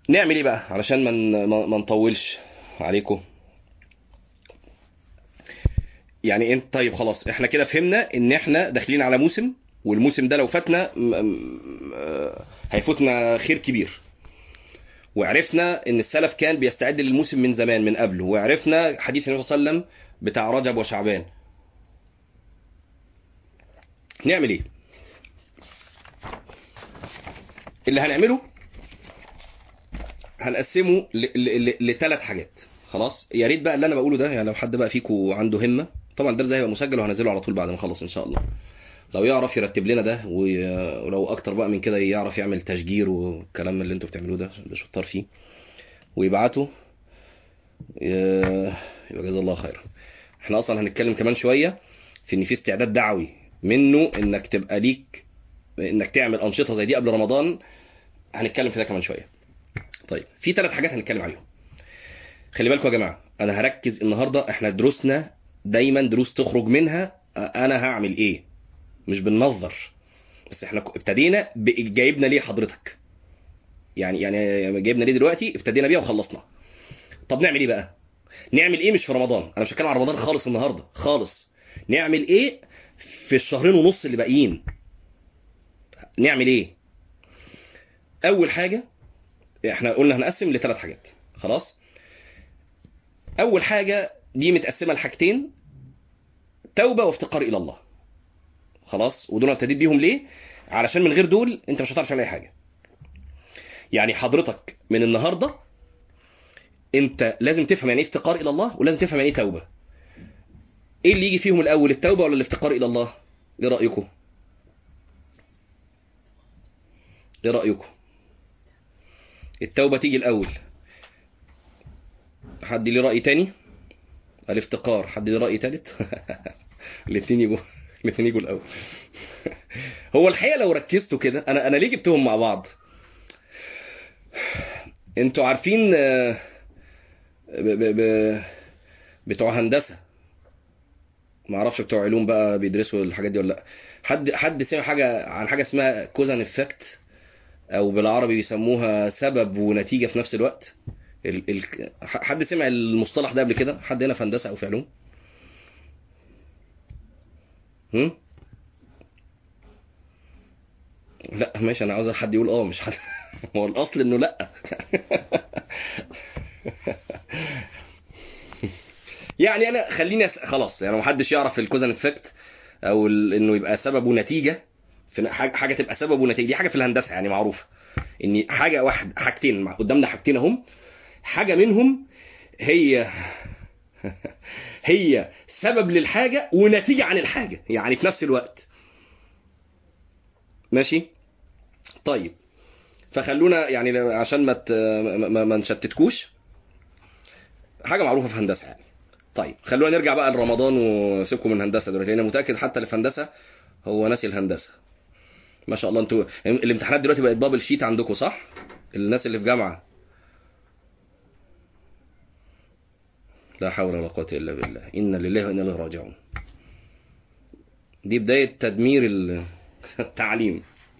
نعمل ايه بقى علشان ما من ما نطولش عليكم يعني انت طيب خلاص احنا كده فهمنا ان احنا داخلين على موسم والموسم ده لو فاتنا م- م- آه، هيفوتنا خير كبير وعرفنا ان السلف كان بيستعد للموسم من زمان من قبله وعرفنا حديث النبي صلى الله عليه وسلم بتاع رجب وشعبان نعمل ايه اللي هنعمله هنقسمه لثلاث حاجات خلاص يا ريت بقى اللي انا بقوله ده يعني لو حد بقى فيكم عنده همه طبعا الدرس ده هيبقى مسجل وهنزله على طول بعد ما نخلص ان شاء الله لو يعرف يرتب لنا ده وي- ولو اكتر بقى من كده يعرف يعمل تشجير والكلام اللي انتوا بتعملوه ده ده شطار فيه ويبعته ي- يبقى جزاه الله خيرا احنا اصلا هنتكلم كمان شويه في ان في استعداد دعوي منه انك تبقى ليك انك تعمل انشطه زي دي قبل رمضان هنتكلم في ده كمان شويه طيب في ثلاث حاجات هنتكلم عليهم خلي بالكم يا جماعه انا هركز النهارده احنا دروسنا دايما دروس تخرج منها انا هعمل ايه مش بننظر بس احنا ك- ابتدينا ب- جايبنا ليه حضرتك يعني يعني جايبنا ليه دلوقتي ابتدينا بيها وخلصنا طب نعمل ايه بقى نعمل ايه مش في رمضان انا مش هتكلم عن رمضان خالص النهارده خالص نعمل ايه في الشهرين ونص اللي باقيين نعمل ايه اول حاجه احنا قلنا هنقسم لثلاث حاجات خلاص اول حاجه دي متقسمه لحاجتين توبه وافتقار الى الله خلاص ودول أنا ابتديت بيهم ليه علشان من غير دول انت مش هتعرف تعمل اي حاجه يعني حضرتك من النهارده انت لازم تفهم يعني ايه افتقار الى الله ولازم تفهم يعني ايه توبه ايه اللي يجي فيهم الاول التوبه ولا الافتقار الى الله ايه رايكم ايه رايكم التوبه تيجي الاول حد ليه راي تاني الافتقار حد ليه راي تالت الاثنين يجوا الاثنين يجوا الاول هو الحقيقه لو ركزتوا كده انا انا ليه جبتهم مع بعض انتوا عارفين آه، ب... ب... ب... بتوع هندسه ما اعرفش بتوع علوم بقى بيدرسوا الحاجات دي ولا لا حد حد سمع حاجه عن حاجه اسمها كوزان افكت او بالعربي بيسموها سبب ونتيجه في نفس الوقت ال... ال... حد سمع المصطلح ده قبل كده حد هنا في هندسه او في علوم هم؟ لا ماشي انا عاوز حد يقول اه مش حد هو الاصل انه لا يعني انا خليني أس... خلاص يعني محدش يعرف الكوزن افكت او ال... انه يبقى سبب ونتيجه في حاجه حاجه تبقى سبب ونتيجه دي حاجه في الهندسه يعني معروفه ان حاجه واحد حاجتين مع- قدامنا حاجتين اهم حاجه منهم هي هي سبب للحاجه ونتيجه عن الحاجه يعني في نفس الوقت ماشي طيب فخلونا يعني عشان ما ت- ما- ما ما نشتتكوش حاجه معروفه في هندسه يعني طيب خلونا نرجع بقى لرمضان وسيبكم من هندسه دلوقتي لان أنا متاكد حتى اللي في هندسه هو ناسي الهندسه ما شاء الله انتوا الامتحانات دلوقتي بقت بابل شيت عندكم صح الناس اللي في جامعه لا حول ولا قوه الا بالله انا لله وانا اليه راجعون دي بدايه تدمير ال- التعليم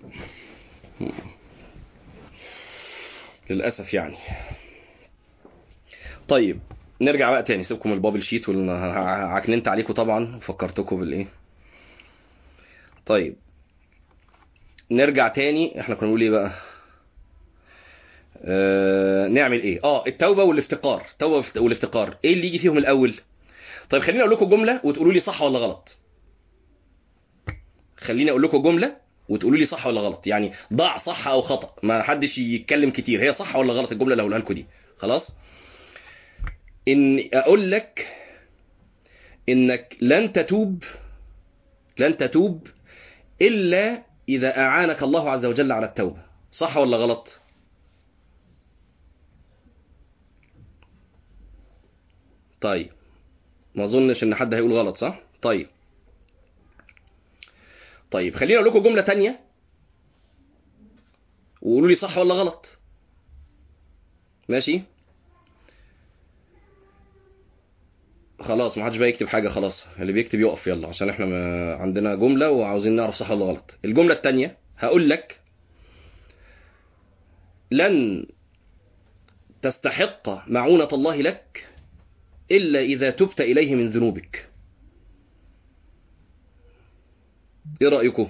للاسف يعني طيب نرجع بقى تاني سيبكم من البابل شيت وعكننت عليكم طبعا وفكرتكم بالايه طيب نرجع تاني احنا كنا بنقول ايه بقى آه نعمل ايه اه التوبه والافتقار التوبه والافتقار ايه اللي يجي فيهم الاول طيب خليني اقول لكم جمله وتقولوا لي صح ولا غلط خليني اقول لكم جمله وتقولوا لي صح ولا غلط يعني ضع صح او خطا ما حدش يتكلم كتير هي صح ولا غلط الجمله اللي هقولها لكم دي خلاص ان اقول لك انك لن تتوب لن تتوب الا اذا اعانك الله عز وجل على التوبه صح ولا غلط طيب ما اظنش ان حد هيقول غلط صح طيب طيب خليني اقول لكم جمله تانية وقولوا لي صح ولا غلط ماشي خلاص ما حدش بقى يكتب حاجه خلاص اللي بيكتب يقف يلا عشان احنا ما عندنا جمله وعاوزين نعرف صح ولا غلط الجمله الثانيه هقول لك لن تستحق معونة الله لك إلا إذا تبت إليه من ذنوبك إيه رأيكم؟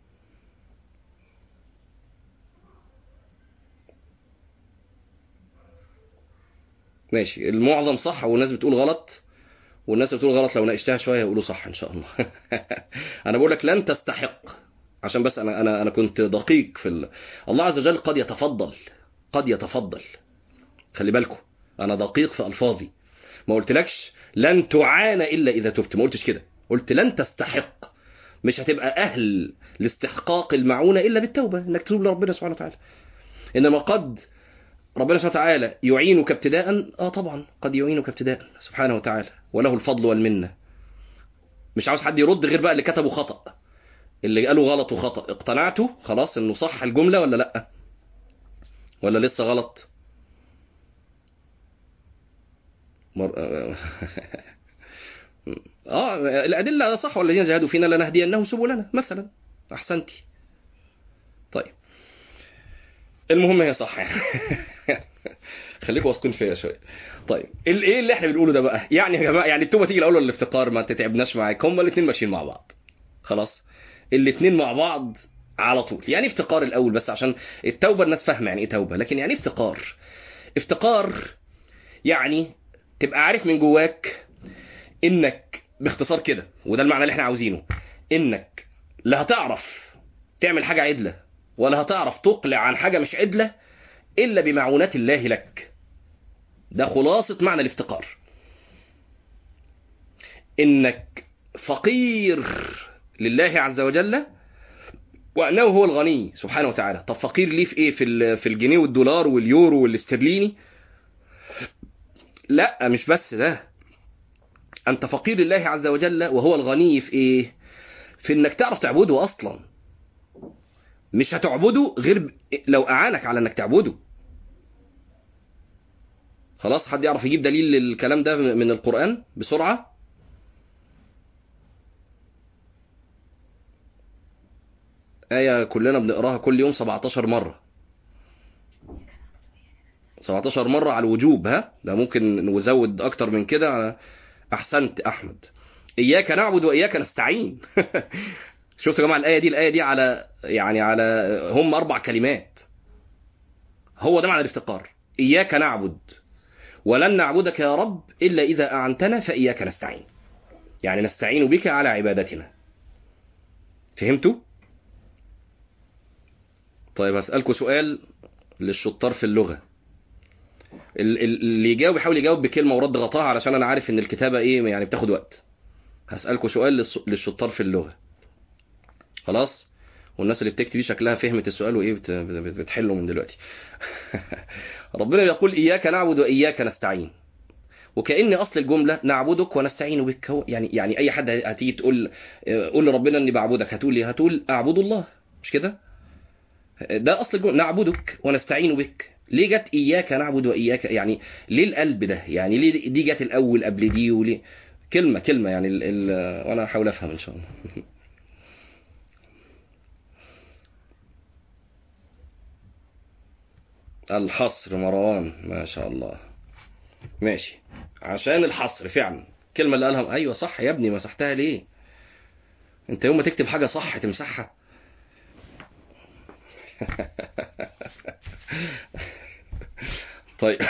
ماشي المعظم صح والناس بتقول غلط والناس بتقول غلط لو ناقشتها شويه يقولوا صح ان شاء الله انا بقول لك لن تستحق عشان بس انا انا انا كنت دقيق في ال... الله عز وجل قد يتفضل قد يتفضل خلي بالكم انا دقيق في الفاظي ما قلتلكش لن تعانى الا اذا تبت ما قلتش كده قلت لن تستحق مش هتبقى اهل لاستحقاق المعونه الا بالتوبه انك تتوب لربنا سبحانه وتعالى انما قد ربنا سبحانه وتعالى يعينك ابتداء اه طبعا قد يعينك ابتداء سبحانه وتعالى وله الفضل والمنه مش عاوز حد يرد غير بقى اللي كتبه خطأ اللي قالوا غلط وخطأ اقتنعتوا خلاص انه صح الجملة ولا لا ولا لسه غلط مر... اه الأدلة صح والذين جاهدوا فينا لنهدينهم سبلنا مثلا أحسنتي طيب المهم هي صح يعني خليكم واثقين فيا شويه طيب ايه اللي احنا بنقوله ده بقى يعني يا جماعه يعني التوبه تيجي الاول ولا الافتقار ما تتعبناش معاك هما الاثنين ماشيين مع بعض خلاص الاثنين مع بعض على طول يعني افتقار الاول بس عشان التوبه الناس فاهمه يعني ايه توبه لكن يعني افتقار افتقار يعني تبقى عارف من جواك انك باختصار كده وده المعنى اللي احنا عاوزينه انك لا هتعرف تعمل حاجه عدله ولا هتعرف تقلع عن حاجه مش عدله الا بمعونات الله لك ده خلاصه معنى الافتقار انك فقير لله عز وجل وانه هو الغني سبحانه وتعالى طب فقير ليه في ايه في في الجنيه والدولار واليورو والاسترليني لا مش بس ده انت فقير لله عز وجل وهو الغني في ايه في انك تعرف تعبده اصلا مش هتعبده غير لو اعانك على انك تعبده خلاص حد يعرف يجيب دليل للكلام ده من القرآن بسرعة آية كلنا بنقراها كل يوم 17 مرة 17 مرة على الوجوب ها ده ممكن نزود أكتر من كده أحسنت أحمد إياك نعبد وإياك نستعين شفتوا يا جماعة الآية دي الآية دي على يعني على هم أربع كلمات هو ده معنى الافتقار إياك نعبد ولن نعبدك يا رب إلا إذا أعنتنا فإياك نستعين يعني نستعين بك على عبادتنا فهمتوا؟ طيب هسألكوا سؤال للشطار في اللغة اللي يجاوب يحاول يجاوب بكلمة ورد غطاها علشان أنا عارف إن الكتابة إيه يعني بتاخد وقت هسألكوا سؤال للشطار في اللغة خلاص والناس اللي بتكتب دي شكلها فهمت السؤال وايه بتحله من دلوقتي ربنا بيقول اياك نعبد واياك نستعين وكأن اصل الجمله نعبدك ونستعين بك هو يعني يعني اي حد هتيجي تقول قول لربنا اني بعبدك هتقول ايه هتقول اعبد الله مش كده ده اصل الجمله نعبدك ونستعين بك ليه جت اياك نعبد واياك يعني ليه القلب ده يعني ليه دي جت الاول قبل دي وليه كلمه كلمه يعني ال ال وانا هحاول افهم ان شاء الله الحصر مروان ما شاء الله ماشي عشان الحصر فعلا الكلمة اللي قالها ايوه صح يا ابني مسحتها ليه انت يوم ما تكتب حاجة صح تمسحها طيب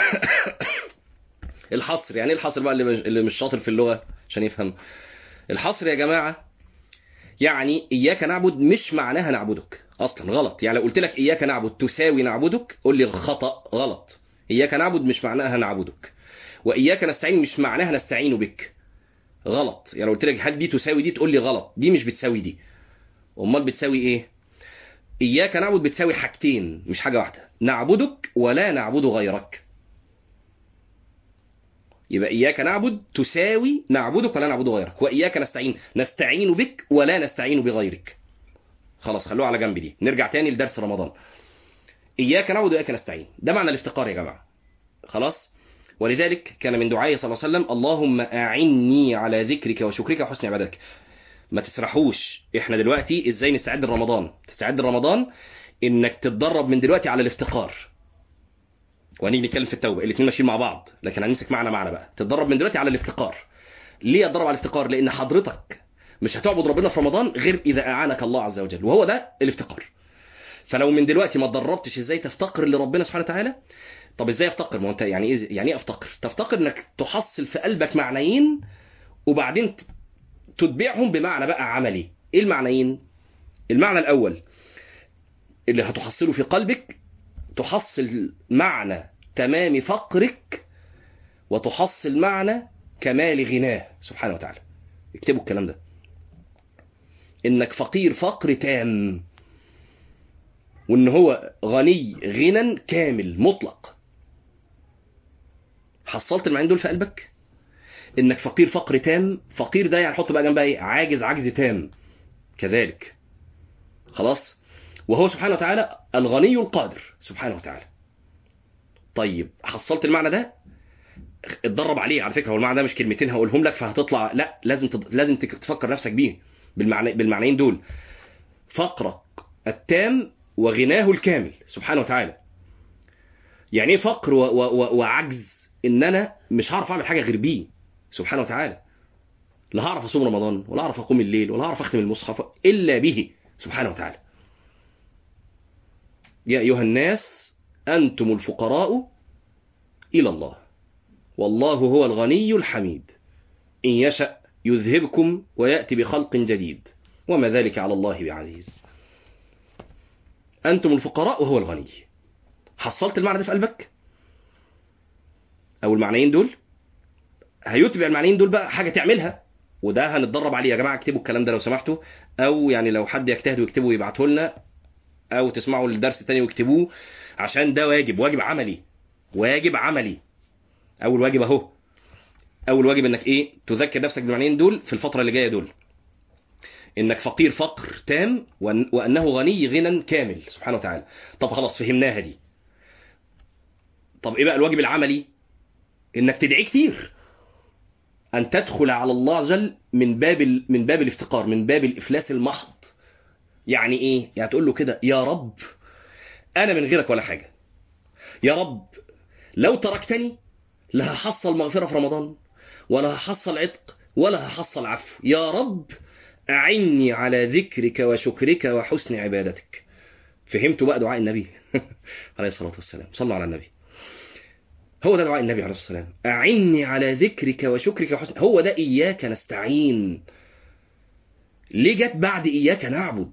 الحصر يعني ايه الحصر بقى اللي مش شاطر في اللغة عشان يفهم الحصر يا جماعة يعني إياك نعبد مش معناها نعبدك أصلا غلط يعني لو قلت لك إياك نعبد تساوي نعبدك قول لي خطأ غلط إياك نعبد مش معناها نعبدك وإياك نستعين مش معناها نستعين بك غلط يعني لو قلت لك هل دي تساوي دي تقول لي غلط دي مش بتساوي دي أمال بتساوي إيه إياك نعبد بتساوي حاجتين مش حاجة واحدة نعبدك ولا نعبد غيرك يبقى إياك نعبد تساوي نعبدك ولا نعبد غيرك وإياك نستعين نستعين بك ولا نستعين بغيرك خلاص خلوها على جنب دي نرجع تاني لدرس رمضان إياك نعبد وإياك نستعين ده معنى الافتقار يا جماعة خلاص ولذلك كان من دعائه صلى الله عليه وسلم اللهم أعني على ذكرك وشكرك وحسن عبادتك ما تسرحوش احنا دلوقتي ازاي نستعد لرمضان تستعد لرمضان انك تتدرب من دلوقتي على الافتقار وهنيجي نتكلم في التوبه الاثنين ماشيين مع بعض لكن هنمسك معنى معنى بقى تتدرب من دلوقتي على الافتقار ليه اتدرب على الافتقار لان حضرتك مش هتعبد ربنا في رمضان غير اذا اعانك الله عز وجل وهو ده الافتقار فلو من دلوقتي ما اتدربتش ازاي تفتقر لربنا سبحانه وتعالى طب ازاي افتقر ما هو انت يعني ايه يعني ايه افتقر تفتقر انك تحصل في قلبك معنيين وبعدين تتبعهم بمعنى بقى عملي ايه المعنيين المعنى الاول اللي هتحصله في قلبك تحصل معنى تمام فقرك وتحصل معنى كمال غناه سبحانه وتعالى اكتبوا الكلام ده انك فقير فقر تام وان هو غني غنى كامل مطلق حصلت المعنيين دول في قلبك انك فقير فقر تام فقير ده يعني حط بقى جنبها ايه عاجز عجز تام كذلك خلاص وهو سبحانه وتعالى الغني القادر سبحانه وتعالى طيب حصلت المعنى ده اتدرب عليه على فكره هو المعنى ده مش كلمتين هقولهم لك فهتطلع لا لازم تد... لازم تفكر نفسك بيه بالمعنى بالمعنيين دول فقرك التام وغناه الكامل سبحانه وتعالى يعني ايه فقر و... و... وعجز ان انا مش هعرف اعمل حاجه غير بيه سبحانه وتعالى لا هعرف اصوم رمضان ولا هعرف اقوم الليل ولا هعرف اختم المصحف الا به سبحانه وتعالى يا ايها الناس انتم الفقراء الى الله والله هو الغني الحميد ان يشا يذهبكم وياتي بخلق جديد وما ذلك على الله بعزيز انتم الفقراء وهو الغني حصلت المعنى ده في قلبك او المعنيين دول هيتبع المعنيين دول بقى حاجه تعملها وده هنتدرب عليه يا جماعه اكتبوا الكلام ده لو سمحتوا او يعني لو حد يجتهد ويكتبه ويبعته لنا او تسمعوا الدرس التاني ويكتبوه عشان ده واجب واجب عملي واجب عملي اول واجب اهو اول واجب انك ايه تذكر نفسك بالمعنيين دول في الفتره اللي جايه دول انك فقير فقر تام وانه غني غنى كامل سبحانه وتعالى طب خلاص فهمناها دي طب ايه بقى الواجب العملي انك تدعي كتير ان تدخل على الله عز وجل من باب من باب الافتقار من باب الافلاس المحض يعني ايه يعني تقول له كده يا رب انا من غيرك ولا حاجه يا رب لو تركتني لا هحصل مغفره في رمضان ولا هحصل عتق ولا هحصل عفو يا رب اعني على ذكرك وشكرك وحسن عبادتك فهمتوا بقى دعاء النبي عليه الصلاه والسلام صلوا على النبي هو ده دعاء النبي عليه الصلاه والسلام اعني على ذكرك وشكرك وحسن هو ده اياك نستعين ليه جت بعد اياك نعبد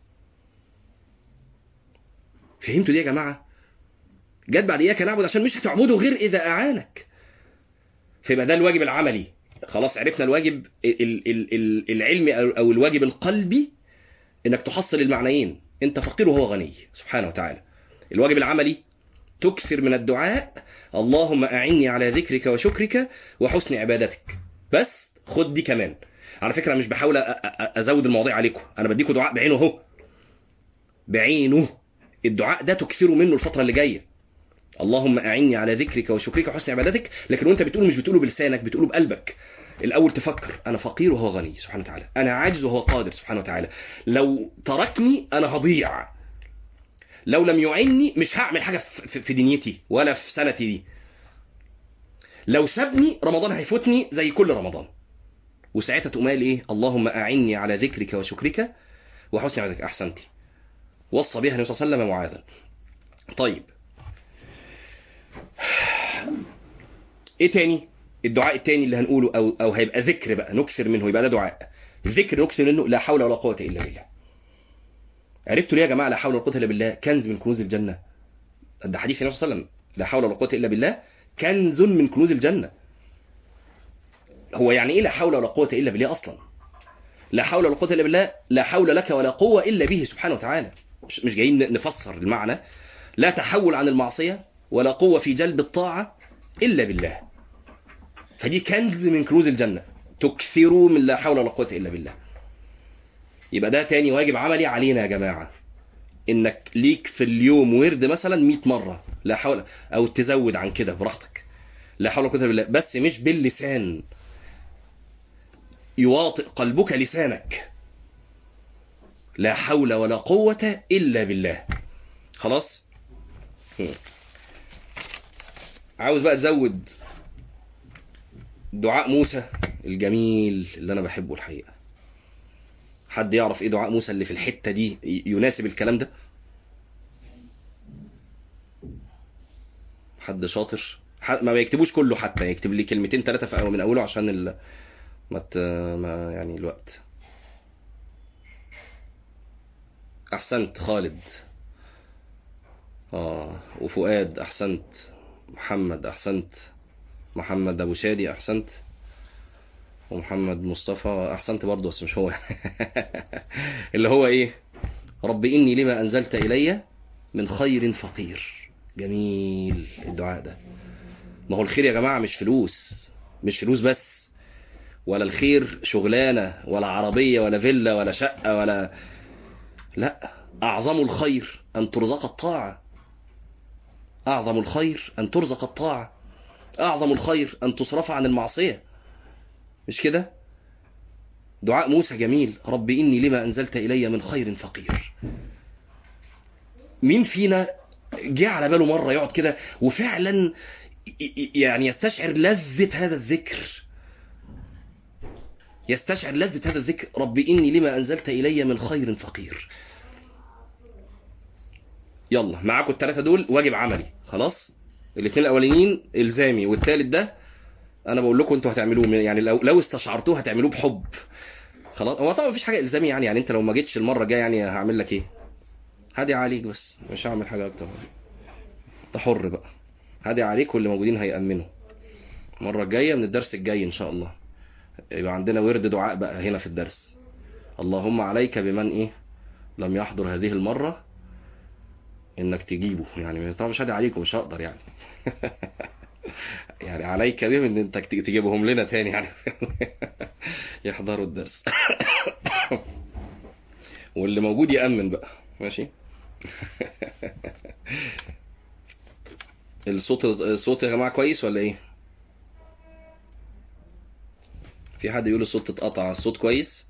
فهمتوا دي يا جماعه جت بعد اياك نعبد عشان مش هتعبده غير اذا اعانك فيبقى ده الواجب العملي خلاص عرفنا الواجب العلمي او الواجب القلبي انك تحصل المعنيين انت فقير وهو غني سبحانه وتعالى الواجب العملي تكثر من الدعاء اللهم اعني على ذكرك وشكرك وحسن عبادتك بس خد دي كمان على فكره مش بحاول ازود المواضيع عليكم انا بديكم دعاء بعينه اهو بعينه الدعاء ده تكثروا منه الفتره اللي جايه اللهم اعني على ذكرك وشكرك وحسن عبادتك لكن وانت بتقوله مش بتقوله بلسانك بتقوله بقلبك الاول تفكر انا فقير وهو غني سبحانه وتعالى انا عاجز وهو قادر سبحانه وتعالى لو تركني انا هضيع لو لم يعني مش هعمل حاجه في دنيتي ولا في سنتي دي لو سابني رمضان هيفوتني زي كل رمضان وساعتها تقوم قال ايه اللهم اعني على ذكرك وشكرك وحسن عبادتك احسنتي وصى بها النبي صلى الله عليه وسلم معاذا طيب ايه تاني الدعاء التاني اللي هنقوله او او هيبقى ذكر بقى نكثر منه يبقى ده دعاء ذكر نكثر منه لا حول ولا قوه الا بالله عرفتوا ليه يا جماعه لا حول ولا قوه الا بالله كنز من كنوز الجنه ده حديث النبي صلى الله عليه وسلم لا حول ولا قوه الا بالله كنز من كنوز الجنه هو يعني ايه لا حول ولا قوه الا بالله اصلا لا حول ولا قوه الا بالله لا حول لك ولا قوه الا به سبحانه وتعالى مش مش جايين نفسر المعنى لا تحول عن المعصيه ولا قوه في جلب الطاعه الا بالله فدي كنز من كنوز الجنه تكثروا من لا حول ولا قوه الا بالله يبقى ده تاني واجب عملي علينا يا جماعه انك ليك في اليوم ورد مثلا 100 مره لا حول او تزود عن كده براحتك لا حول ولا قوه الا بالله بس مش باللسان يواطئ قلبك لسانك لا حول ولا قوة إلا بالله خلاص عاوز بقى تزود دعاء موسى الجميل اللي انا بحبه الحقيقه حد يعرف ايه دعاء موسى اللي في الحته دي يناسب الكلام ده حد شاطر ح- ما يكتبوش كله حتى يكتب لي كلمتين ثلاثه في أول من اوله عشان ال... ما, ت... ما يعني الوقت احسنت خالد اه وفؤاد احسنت محمد احسنت محمد ابو شادي احسنت ومحمد مصطفى احسنت برضه بس مش هو اللي هو ايه رب اني لما انزلت الي من خير فقير جميل الدعاء ده ما هو الخير يا جماعه مش فلوس مش فلوس بس ولا الخير شغلانه ولا عربيه ولا فيلا ولا شقه ولا لا اعظم الخير ان ترزق الطاعه اعظم الخير ان ترزق الطاعه اعظم الخير ان تصرف عن المعصيه مش كده دعاء موسى جميل رب اني لما انزلت الي من خير فقير مين فينا جه على باله مره يقعد كده وفعلا ي- ي- يعني يستشعر لذة هذا الذكر يستشعر لذة هذا الذكر رب إني لما أنزلت إلي من خير فقير يلا معاكم الثلاثة دول واجب عملي خلاص الاثنين الأولانيين إلزامي والثالث ده أنا بقول لكم أنتوا هتعملوه يعني لو لو استشعرتوه هتعملوه بحب خلاص هو طبعا مفيش حاجة إلزامي يعني يعني أنت لو ما جيتش المرة الجاية يعني هعمل لك إيه هادي عليك بس مش هعمل حاجة أكتر أنت حر بقى هادي عليك واللي موجودين هيأمنوا المرة الجاية من الدرس الجاي إن شاء الله يبقى عندنا ورد دعاء بقى هنا في الدرس اللهم عليك بمن إيه لم يحضر هذه المرة إنك تجيبه يعني طبعا مش هادي عليكم مش هقدر يعني يعني عليك بهم إن أنت تجيبهم لنا تاني يعني يحضروا الدرس واللي موجود يأمن بقى ماشي الصوت الصوت يا جماعه كويس ولا ايه في حد يقول الصوت اتقطع الصوت كويس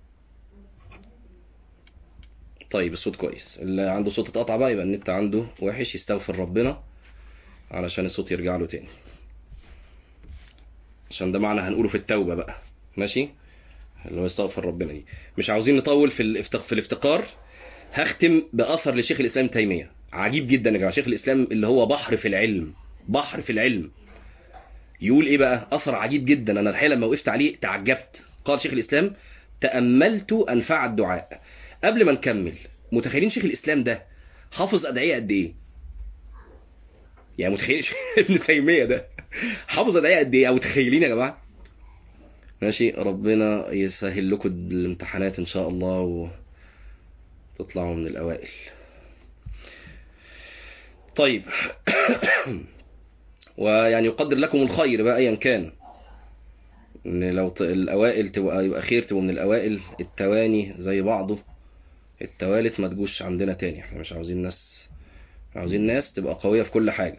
طيب الصوت كويس اللي عنده صوت اتقطع بقى يبقى النت عنده وحش يستغفر ربنا علشان الصوت يرجع له تاني عشان ده معنى هنقوله في التوبة بقى ماشي اللي هو يستغفر ربنا دي مش عاوزين نطول في الافتق... في الافتقار هختم بأثر لشيخ الإسلام تيمية عجيب جدا يا جماعة شيخ الإسلام اللي هو بحر في العلم بحر في العلم يقول إيه بقى أثر عجيب جدا أنا الحقيقة لما وقفت عليه تعجبت قال شيخ الإسلام تأملت أنفع الدعاء قبل ما نكمل متخيلين شيخ الإسلام ده حافظ أدعية قد إيه يعني متخيل ابن تيمية ده حافظ أدعية قد إيه أو متخيلين يا جماعة ماشي ربنا يسهل لكم الامتحانات إن شاء الله وتطلعوا من الأوائل طيب ويعني يقدر لكم الخير بقى ايا كان ان لو ت- الاوائل تبقى يبقى خير تبقوا من الاوائل التواني زي بعضه التوالت ما تجوش عندنا تاني احنا مش عاوزين ناس عاوزين ناس تبقى قوية في كل حاجة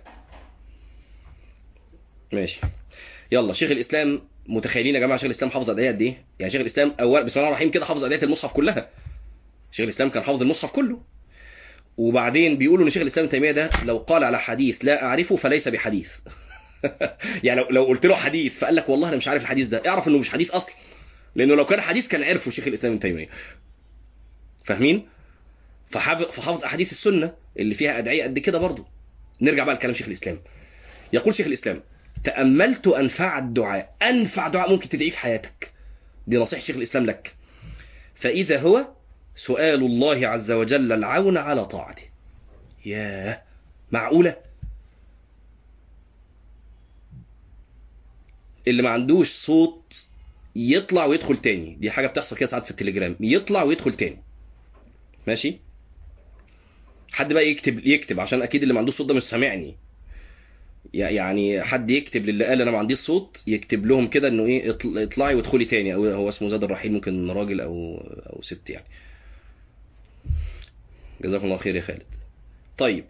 ماشي يلا شيخ الاسلام متخيلين يا جماعه شيخ الاسلام حافظ ادعيه قد ايه يعني شيخ الاسلام اول بسم الله الرحمن الرحيم كده حافظ ادعيه المصحف كلها شيخ الاسلام كان حافظ المصحف كله وبعدين بيقولوا ان شيخ الاسلام ابن تيميه ده لو قال على حديث لا اعرفه فليس بحديث يعني لو لو قلت له حديث فقال لك والله انا مش عارف الحديث ده اعرف انه مش حديث اصلا لانه لو كان حديث كان عرفه شيخ الاسلام ابن تيميه فاهمين فحافظ فحافظ احاديث السنه اللي فيها ادعيه قد كده برضه نرجع بقى لكلام شيخ الاسلام يقول شيخ الاسلام تاملت انفع الدعاء انفع دعاء ممكن تدعيه في حياتك دي نصيحه شيخ الاسلام لك فاذا هو سؤال الله عز وجل العون على طاعته ياه معقولة اللي ما عندوش صوت يطلع ويدخل تاني دي حاجة بتحصل كده ساعات في التليجرام يطلع ويدخل تاني ماشي حد بقى يكتب يكتب عشان اكيد اللي ما عندوش صوت ده مش سامعني يعني حد يكتب للي قال انا ما عنديش صوت يكتب لهم كده انه ايه اطل- اطلعي وادخلي تاني او هو اسمه زاد الرحيل ممكن راجل او او ست يعني جزاكم الله خير يا خالد طيب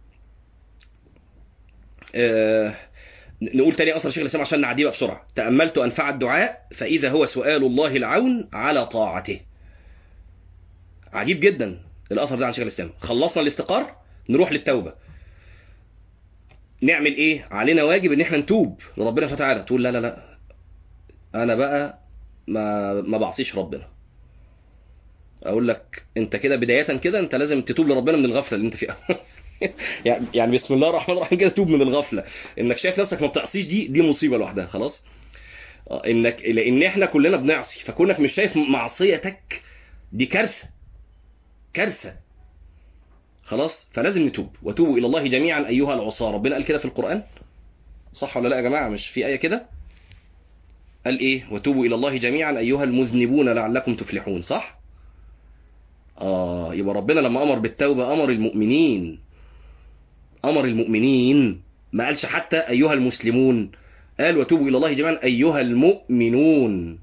آه نقول تاني اثر شيخ الاسلام عشان نعديه بقى بسرعه تاملت انفع الدعاء فاذا هو سؤال الله العون على طاعته عجيب جدا الاثر ده عن شيخ الاسلام خلصنا الافتقار نروح للتوبه نعمل ايه علينا واجب ان احنا نتوب لربنا فتعالى تقول لا لا لا انا بقى ما ما بعصيش ربنا اقول لك انت كده بدايه كده انت لازم تتوب لربنا من الغفله اللي انت فيها يعني يعني بسم الله الرحمن الرحيم كده توب من الغفله انك شايف نفسك ما بتعصيش دي دي مصيبه لوحدها خلاص آه، انك لان احنا كلنا بنعصي فكونك مش شايف معصيتك دي كارثه كارثه خلاص فلازم نتوب وتوبوا الى الله جميعا ايها العصاه ربنا قال كده في القران صح ولا لا يا جماعه مش في ايه كده قال ايه وتوبوا الى الله جميعا ايها المذنبون لعلكم تفلحون صح اه يبقى ربنا لما امر بالتوبه امر المؤمنين امر المؤمنين ما قالش حتى ايها المسلمون قال وتوبوا الى الله جميعا ايها المؤمنون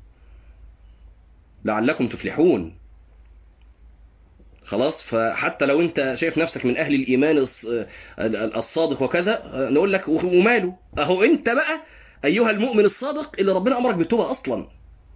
لعلكم تفلحون خلاص فحتى لو انت شايف نفسك من اهل الايمان الص- الصادق وكذا نقول لك وماله اهو انت بقى ايها المؤمن الصادق اللي ربنا امرك بالتوبه اصلا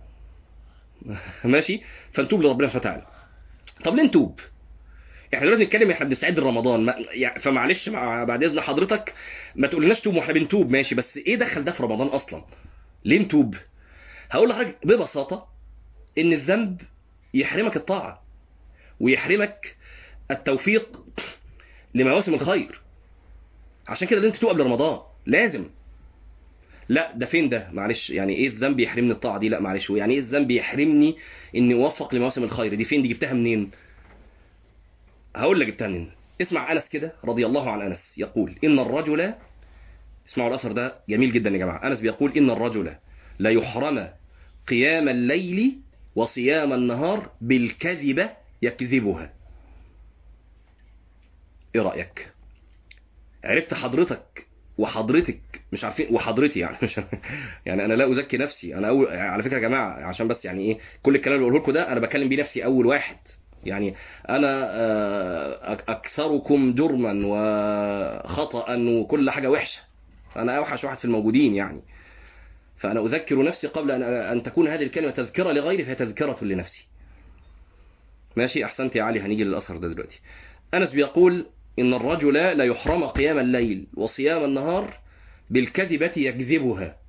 ماشي فنتوب لربنا سبحانه وتعالى طب ليه نتوب احنا دلوقتي بنتكلم احنا بنستعد لرمضان ما يعني فمعلش مع بعد اذن حضرتك ما تقولناش توب واحنا بنتوب ماشي بس ايه دخل ده في رمضان اصلا ليه نتوب هقول لحضرتك ببساطه ان الذنب يحرمك الطاعه ويحرمك التوفيق لمواسم الخير عشان كده لازم تتوب قبل رمضان لازم لا ده فين ده معلش يعني ايه الذنب يحرمني الطاعه دي لا معلش يعني ايه الذنب يحرمني اني اوفق لمواسم الخير دي فين دي جبتها منين هقول لك جبتها منين اسمع انس كده رضي الله عن انس يقول ان الرجل اسمعوا الاثر ده جميل جدا يا جماعه انس بيقول ان الرجل لا يحرم قيام الليل وصيام النهار بالكذبه يكذبها ايه رايك عرفت حضرتك وحضرتك مش عارفين وحضرتي يعني مش يعني انا لا ازكي نفسي انا أول على فكره يا جماعه عشان بس يعني ايه كل الكلام اللي بقوله لكم ده انا بكلم بيه نفسي اول واحد يعني انا آه، أك- اكثركم جرما وخطا وكل حاجه وحشه انا اوحش واحد في الموجودين يعني فانا اذكر نفسي قبل ان ان تكون هذه الكلمه تذكره لغيري فهي تذكره لنفسي ماشي احسنت يا علي هنيجي للاثر ده دلوقتي انس بيقول ان الرجل لا يحرم قيام الليل وصيام النهار بالكذبه يكذبها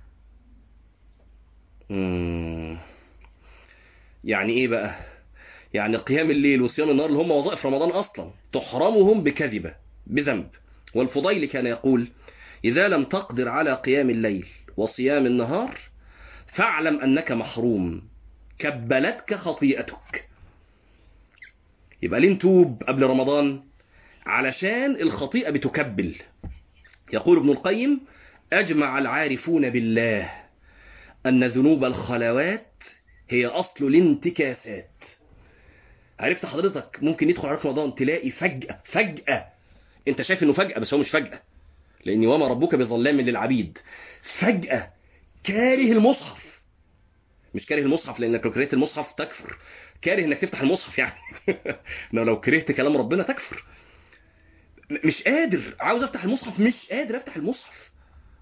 مم. يعني ايه بقى يعني قيام الليل وصيام النهار اللي هم وظائف رمضان اصلا تحرمهم بكذبه بذنب والفضيل كان يقول اذا لم تقدر على قيام الليل وصيام النهار فاعلم انك محروم كبلتك خطيئتك يبقى ليه نتوب قبل رمضان علشان الخطيئه بتكبل يقول ابن القيم اجمع العارفون بالله ان ذنوب الخلوات هي اصل الانتكاسات عرفت حضرتك ممكن يدخل عليك رمضان تلاقي فجأة فجأة انت شايف انه فجأة بس هو مش فجأة لان وما ربك بظلام للعبيد فجأة كاره المصحف مش كاره المصحف لانك لو كرهت المصحف تكفر كاره انك تفتح المصحف يعني لو لو كرهت كلام ربنا تكفر م- مش قادر عاوز افتح المصحف مش قادر افتح المصحف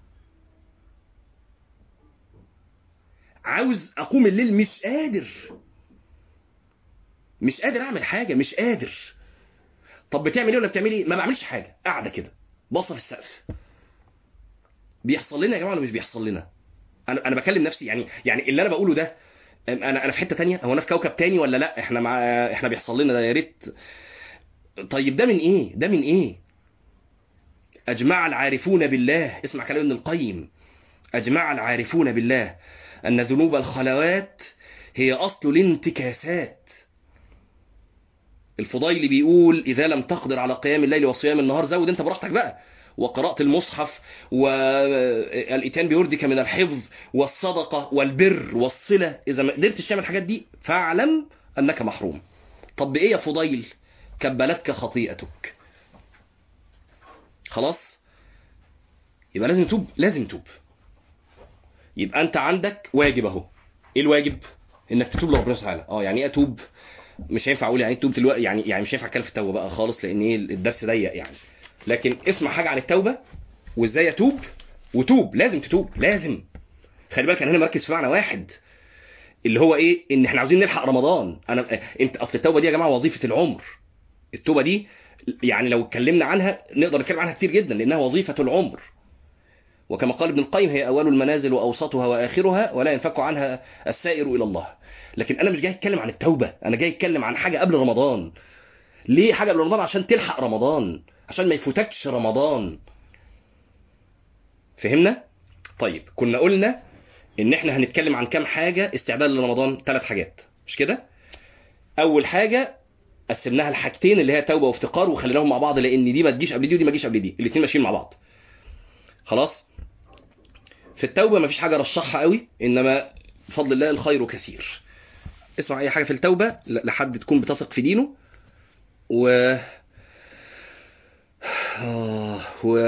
عاوز اقوم الليل مش قادر مش قادر اعمل حاجه مش قادر طب بتعمل ايه ولا بتعمل ايه ما بعملش حاجه قاعده كده باصه في السقف بيحصل لنا يا جماعه ولا مش بيحصل لنا انا انا بكلم نفسي يعني يعني اللي انا بقوله ده انا انا في حته تانية هو انا في كوكب تاني ولا لا احنا مع احنا بيحصل لنا ده يا ريت طيب ده من ايه ده من ايه اجمع العارفون بالله اسمع كلام ابن القيم اجمع العارفون بالله ان ذنوب الخلوات هي اصل الانتكاسات الفضيل بيقول اذا لم تقدر على قيام الليل وصيام النهار زود انت براحتك بقى وقراءة المصحف والإتيان بيردك من الحفظ والصدقة والبر والصلة إذا ما قدرتش تعمل الحاجات دي فاعلم أنك محروم طب بإيه يا فضيل كبلتك خطيئتك خلاص يبقى لازم توب لازم توب يبقى أنت عندك واجب أهو إيه الواجب إنك تتوب لربنا سبحانه اه يعني إيه أتوب مش هينفع اقول يعني توب دلوقتي يعني يعني مش هينفع اتكلم في التوبه بقى خالص لان ايه الدرس ضيق يعني لكن اسمع حاجه عن التوبه وازاي اتوب وتوب لازم تتوب لازم خلي بالك انا هنا مركز في معنى واحد اللي هو ايه ان احنا عاوزين نلحق رمضان انا انت اصل التوبه دي يا جماعه وظيفه العمر التوبه دي يعني لو اتكلمنا عنها نقدر نتكلم عنها كتير جدا لانها وظيفه العمر وكما قال ابن القيم هي اول المنازل واوسطها واخرها ولا ينفك عنها السائر الى الله لكن انا مش جاي اتكلم عن التوبه انا جاي اتكلم عن حاجه قبل رمضان ليه حاجه قبل رمضان عشان تلحق رمضان عشان ما يفوتكش رمضان فهمنا طيب كنا قلنا ان احنا هنتكلم عن كام حاجه استعداد لرمضان ثلاث حاجات مش كده اول حاجه قسمناها لحاجتين اللي هي توبه وافتقار وخليناهم مع بعض لان دي ما تجيش قبل دي ودي ما تجيش قبل دي الاثنين ماشيين مع بعض خلاص في التوبه مفيش حاجه رشحها قوي انما بفضل الله الخير كثير اسمع اي حاجه في التوبه لحد تكون بتثق في دينه و آه و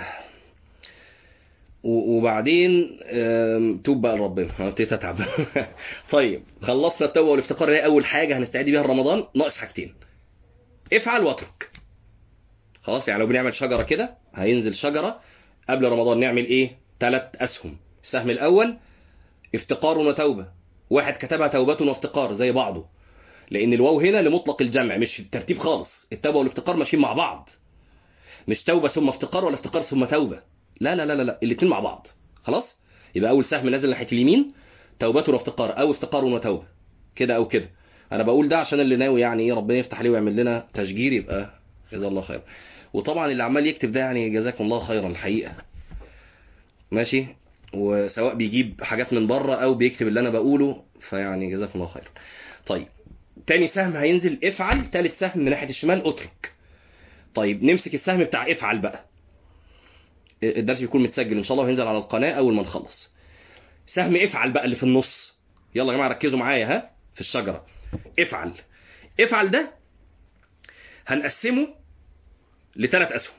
وبعدين توب بقى لربنا انا ابتديت اتعب طيب خلصنا التوبه والافتقار هي اول حاجه هنستعد بيها رمضان ناقص حاجتين افعل واترك خلاص يعني لو بنعمل شجره كده هينزل شجره قبل رمضان نعمل ايه ثلاث اسهم السهم الاول افتقار وتوبه واحد كتبها توبه وافتقار زي بعضه لان الواو هنا لمطلق الجمع مش في الترتيب خالص التوبه والافتقار ماشيين مع بعض مش توبه ثم افتقار ولا افتقار ثم توبه لا لا لا لا الاثنين مع بعض خلاص يبقى اول سهم نازل ناحيه اليمين توبه وافتقار او افتقار وتوبه كده او كده انا بقول ده عشان اللي ناوي يعني ايه ربنا يفتح عليه ويعمل لنا تشجير يبقى جزاه الله خير وطبعا اللي عمال يكتب ده يعني جزاكم الله خيرا الحقيقه ماشي وسواء بيجيب حاجات من بره او بيكتب اللي انا بقوله فيعني جزاكم الله خير طيب تاني سهم هينزل افعل تالت سهم من ناحيه الشمال اترك طيب نمسك السهم بتاع افعل بقى الدرس بيكون متسجل ان شاء الله وهينزل على القناه اول ما نخلص سهم افعل بقى اللي في النص يلا يا جماعه ركزوا معايا ها في الشجره افعل افعل ده هنقسمه لثلاث اسهم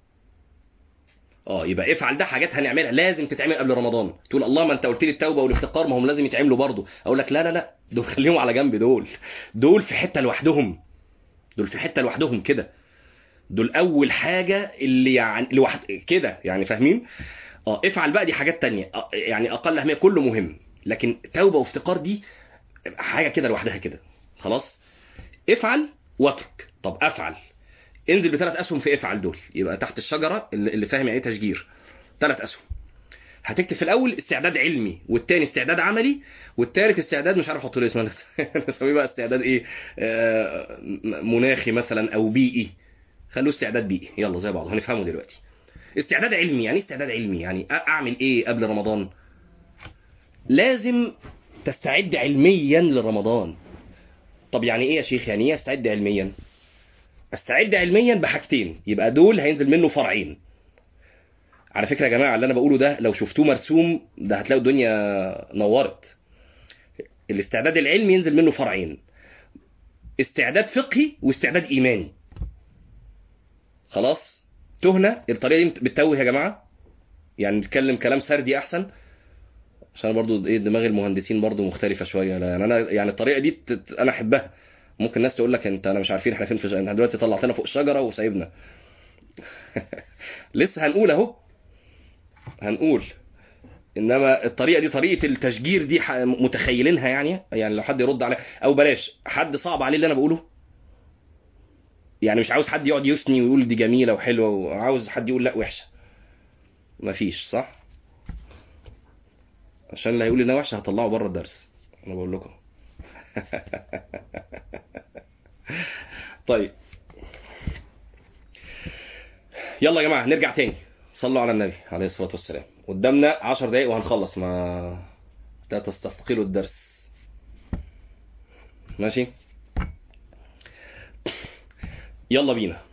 اه يبقى افعل ده حاجات هنعملها لازم تتعمل قبل رمضان تقول الله ما انت قلت لي التوبه والافتقار ما هم لازم يتعملوا برضه اقول لك لا لا لا دول خليهم على جنب دول دول في حته لوحدهم دول في حته لوحدهم كده دول اول حاجه اللي يعني لوحد كده يعني فاهمين اه افعل بقى دي حاجات تانية آه يعني اقل اهميه كله مهم لكن توبه وافتقار دي حاجه كده لوحدها كده خلاص افعل واترك طب افعل انزل بثلاث اسهم في افعل دول يبقى تحت الشجره اللي فاهم يعني ايه تشجير ثلاث اسهم هتكتب في الاول استعداد علمي والتاني استعداد عملي والتالت استعداد مش عارف احط له اسمه نسميه بقى استعداد ايه آه مناخي مثلا او بيئي خلوه استعداد بيئي يلا زي بعض هنفهمه دلوقتي استعداد علمي يعني استعداد علمي يعني اعمل ايه قبل رمضان لازم تستعد علميا لرمضان طب يعني ايه يا شيخ يعني ايه استعد علميا استعد علميا بحاجتين يبقى دول هينزل منه فرعين على فكره يا جماعه اللي انا بقوله ده لو شفتوه مرسوم ده هتلاقوا الدنيا نورت الاستعداد العلمي ينزل منه فرعين استعداد فقهي واستعداد ايماني خلاص تهنا الطريقه دي بتتوه يا جماعه يعني نتكلم كلام سردي احسن عشان برضو ايه دماغ المهندسين برضو مختلفه شويه يعني انا يعني الطريقه دي تت... انا احبها ممكن الناس تقول لك انت انا مش عارفين احنا فين في انت دلوقتي طلعتنا فوق الشجره وسايبنا لسه هنقول اهو هنقول انما الطريقه دي طريقه التشجير دي متخيلينها يعني يعني لو حد يرد عليها او بلاش حد صعب عليه اللي انا بقوله يعني مش عاوز حد يقعد يثني ويقول دي جميله وحلوه وعاوز حد يقول لا وحشه مفيش صح عشان اللي هيقول انها وحشه هطلعه بره الدرس انا بقول لكم طيب يلا يا جماعه نرجع تاني صلوا على النبي عليه الصلاه والسلام قدامنا 10 دقايق وهنخلص ما لا تستثقلوا الدرس ماشي يلا بينا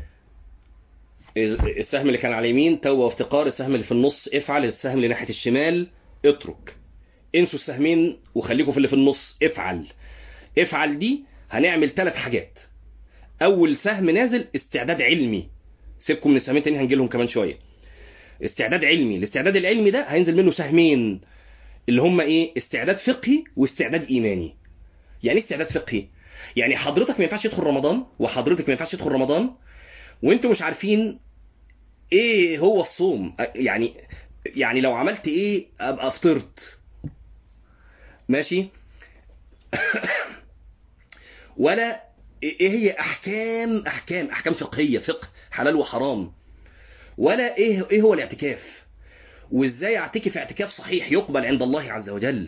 السهم اللي كان على اليمين توبه وافتقار السهم اللي في النص افعل السهم اللي ناحيه الشمال اترك انسوا السهمين وخليكم في اللي في النص افعل افعل دي هنعمل ثلاث حاجات اول سهم نازل استعداد علمي سيبكم من السهمين تاني هنجي لهم كمان شويه استعداد علمي الاستعداد العلمي ده هينزل منه سهمين اللي هم ايه استعداد فقهي واستعداد ايماني يعني ايه استعداد فقهي يعني حضرتك ما ينفعش يدخل رمضان وحضرتك ما ينفعش يدخل رمضان وانتوا مش عارفين ايه هو الصوم يعني يعني لو عملت ايه ابقى فطرت ماشي ولا ايه هي احكام احكام احكام فقهيه فقه حلال وحرام ولا ايه ايه هو الاعتكاف وازاي اعتكف اعتكاف صحيح يقبل عند الله عز وجل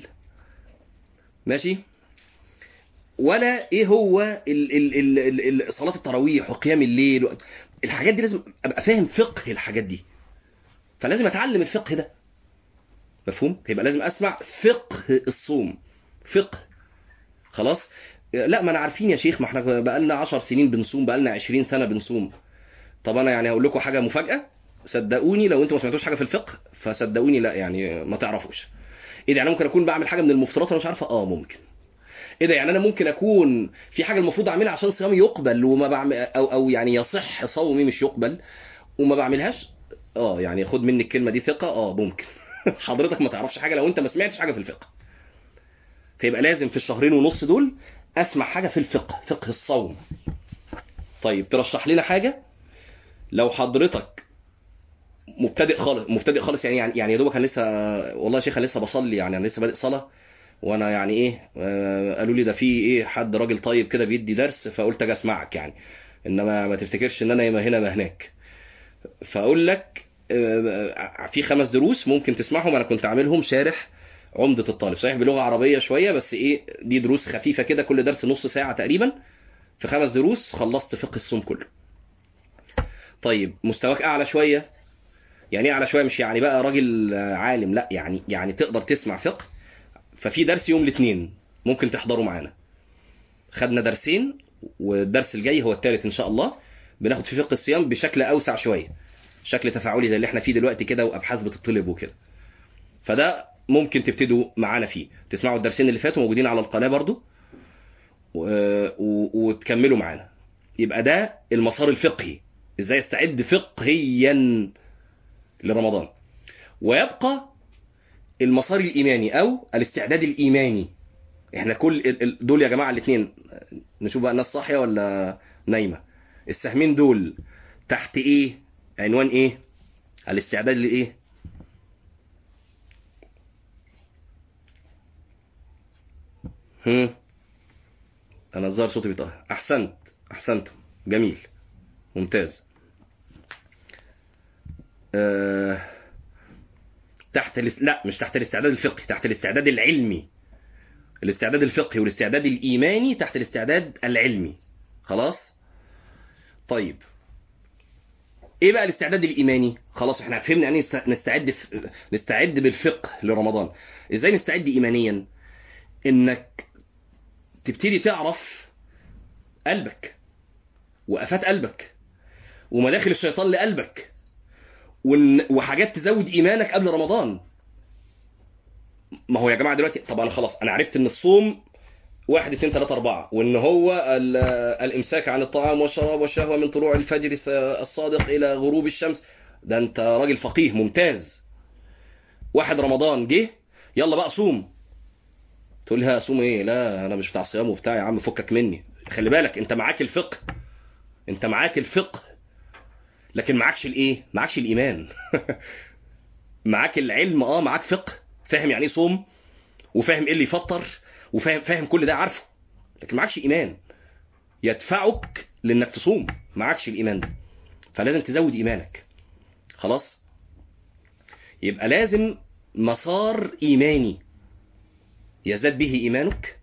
ماشي ولا ايه هو ال ال ال ال صلاه التراويح وقيام الليل و... الحاجات دي لازم ابقى فاهم فقه الحاجات دي فلازم اتعلم الفقه ده مفهوم يبقى لازم اسمع فقه الصوم فقه خلاص لا ما انا عارفين يا شيخ ما احنا بقالنا 10 سنين بنصوم بقالنا 20 سنه بنصوم طب انا يعني هقول لكم حاجه مفاجاه صدقوني لو انتوا ما سمعتوش حاجه في الفقه فصدقوني لا يعني ما تعرفوش ايه ده يعني ممكن اكون بعمل حاجه من المفترضات انا مش عارفه اه ممكن ايه ده يعني انا ممكن اكون في حاجه المفروض اعملها عشان صيامي يقبل وما بعمل او او يعني يصح صومي مش يقبل وما بعملهاش اه يعني خد مني الكلمه دي ثقه اه ممكن حضرتك ما تعرفش حاجه لو انت ما سمعتش حاجه في الفقه فيبقى لازم في الشهرين ونص دول اسمع حاجه في الفقه فقه الصوم طيب ترشح لنا حاجه لو حضرتك مبتدئ خالص مبتدئ خالص يعني يعني يعني يا دوبك انا لسه والله يا شيخ انا لسه بصلي يعني انا لسه بادئ صلاه وانا يعني ايه آه قالوا لي ده في ايه حد راجل طيب كده بيدي درس فقلت اجي اسمعك يعني انما ما تفتكرش ان انا يا ما هنا ما هناك فاقول لك آه في خمس دروس ممكن تسمعهم انا كنت عاملهم شارح عمدة الطالب صحيح بلغة عربية شوية بس ايه دي دروس خفيفة كده كل درس نص ساعة تقريبا في خمس دروس خلصت فقه الصوم كله طيب مستواك اعلى شوية يعني ايه اعلى شوية مش يعني بقى راجل عالم لا يعني يعني تقدر تسمع فقه ففي درس يوم الاثنين ممكن تحضروا معانا خدنا درسين والدرس الجاي هو الثالث ان شاء الله بناخد في فقه الصيام بشكل اوسع شويه شكل تفاعلي زي اللي احنا فيه دلوقتي كده وابحاث بتطلب وكده فده ممكن تبتدوا معانا فيه تسمعوا الدرسين اللي فاتوا موجودين على القناه برضو و... و... وتكملوا معانا يبقى ده المسار الفقهي ازاي استعد فقهيا لرمضان ويبقى المسار الايماني او الاستعداد الايماني احنا كل دول يا جماعه الاثنين نشوف بقى الناس صاحيه ولا نايمه السهمين دول تحت ايه عنوان ايه الاستعداد لايه هم انا الظاهر صوتي بيطهر احسنت احسنتم جميل ممتاز أه... تحت الاس... لا مش تحت الاستعداد الفقهي تحت الاستعداد العلمي الاستعداد الفقهي والاستعداد الايماني تحت الاستعداد العلمي خلاص طيب ايه بقى الاستعداد الايماني خلاص احنا فهمنا يعني نستعد في... نستعد بالفقه لرمضان ازاي نستعد ايمانيا انك تبتدي تعرف قلبك وافات قلبك ومداخل الشيطان لقلبك وحاجات تزود ايمانك قبل رمضان ما هو يا جماعه دلوقتي طب انا خلاص انا عرفت ان الصوم واحد اتنين تلاته اربعه وان هو الامساك عن الطعام والشراب والشهوه من طلوع الفجر الصادق الى غروب الشمس ده انت راجل فقيه ممتاز واحد رمضان جه يلا بقى صوم تقول لها صوم ايه لا انا مش بتاع صيام وبتاع يا عم فكك مني خلي بالك انت معاك الفقه انت معاك الفقه لكن معكش الايه معكش الايمان معاك العلم اه معاك فقه فاهم يعني ايه صوم وفاهم ايه اللي يفطر وفاهم فاهم كل ده عارفه لكن معكش ايمان يدفعك لانك تصوم معكش الايمان ده فلازم تزود ايمانك خلاص يبقى لازم مسار ايماني يزداد به ايمانك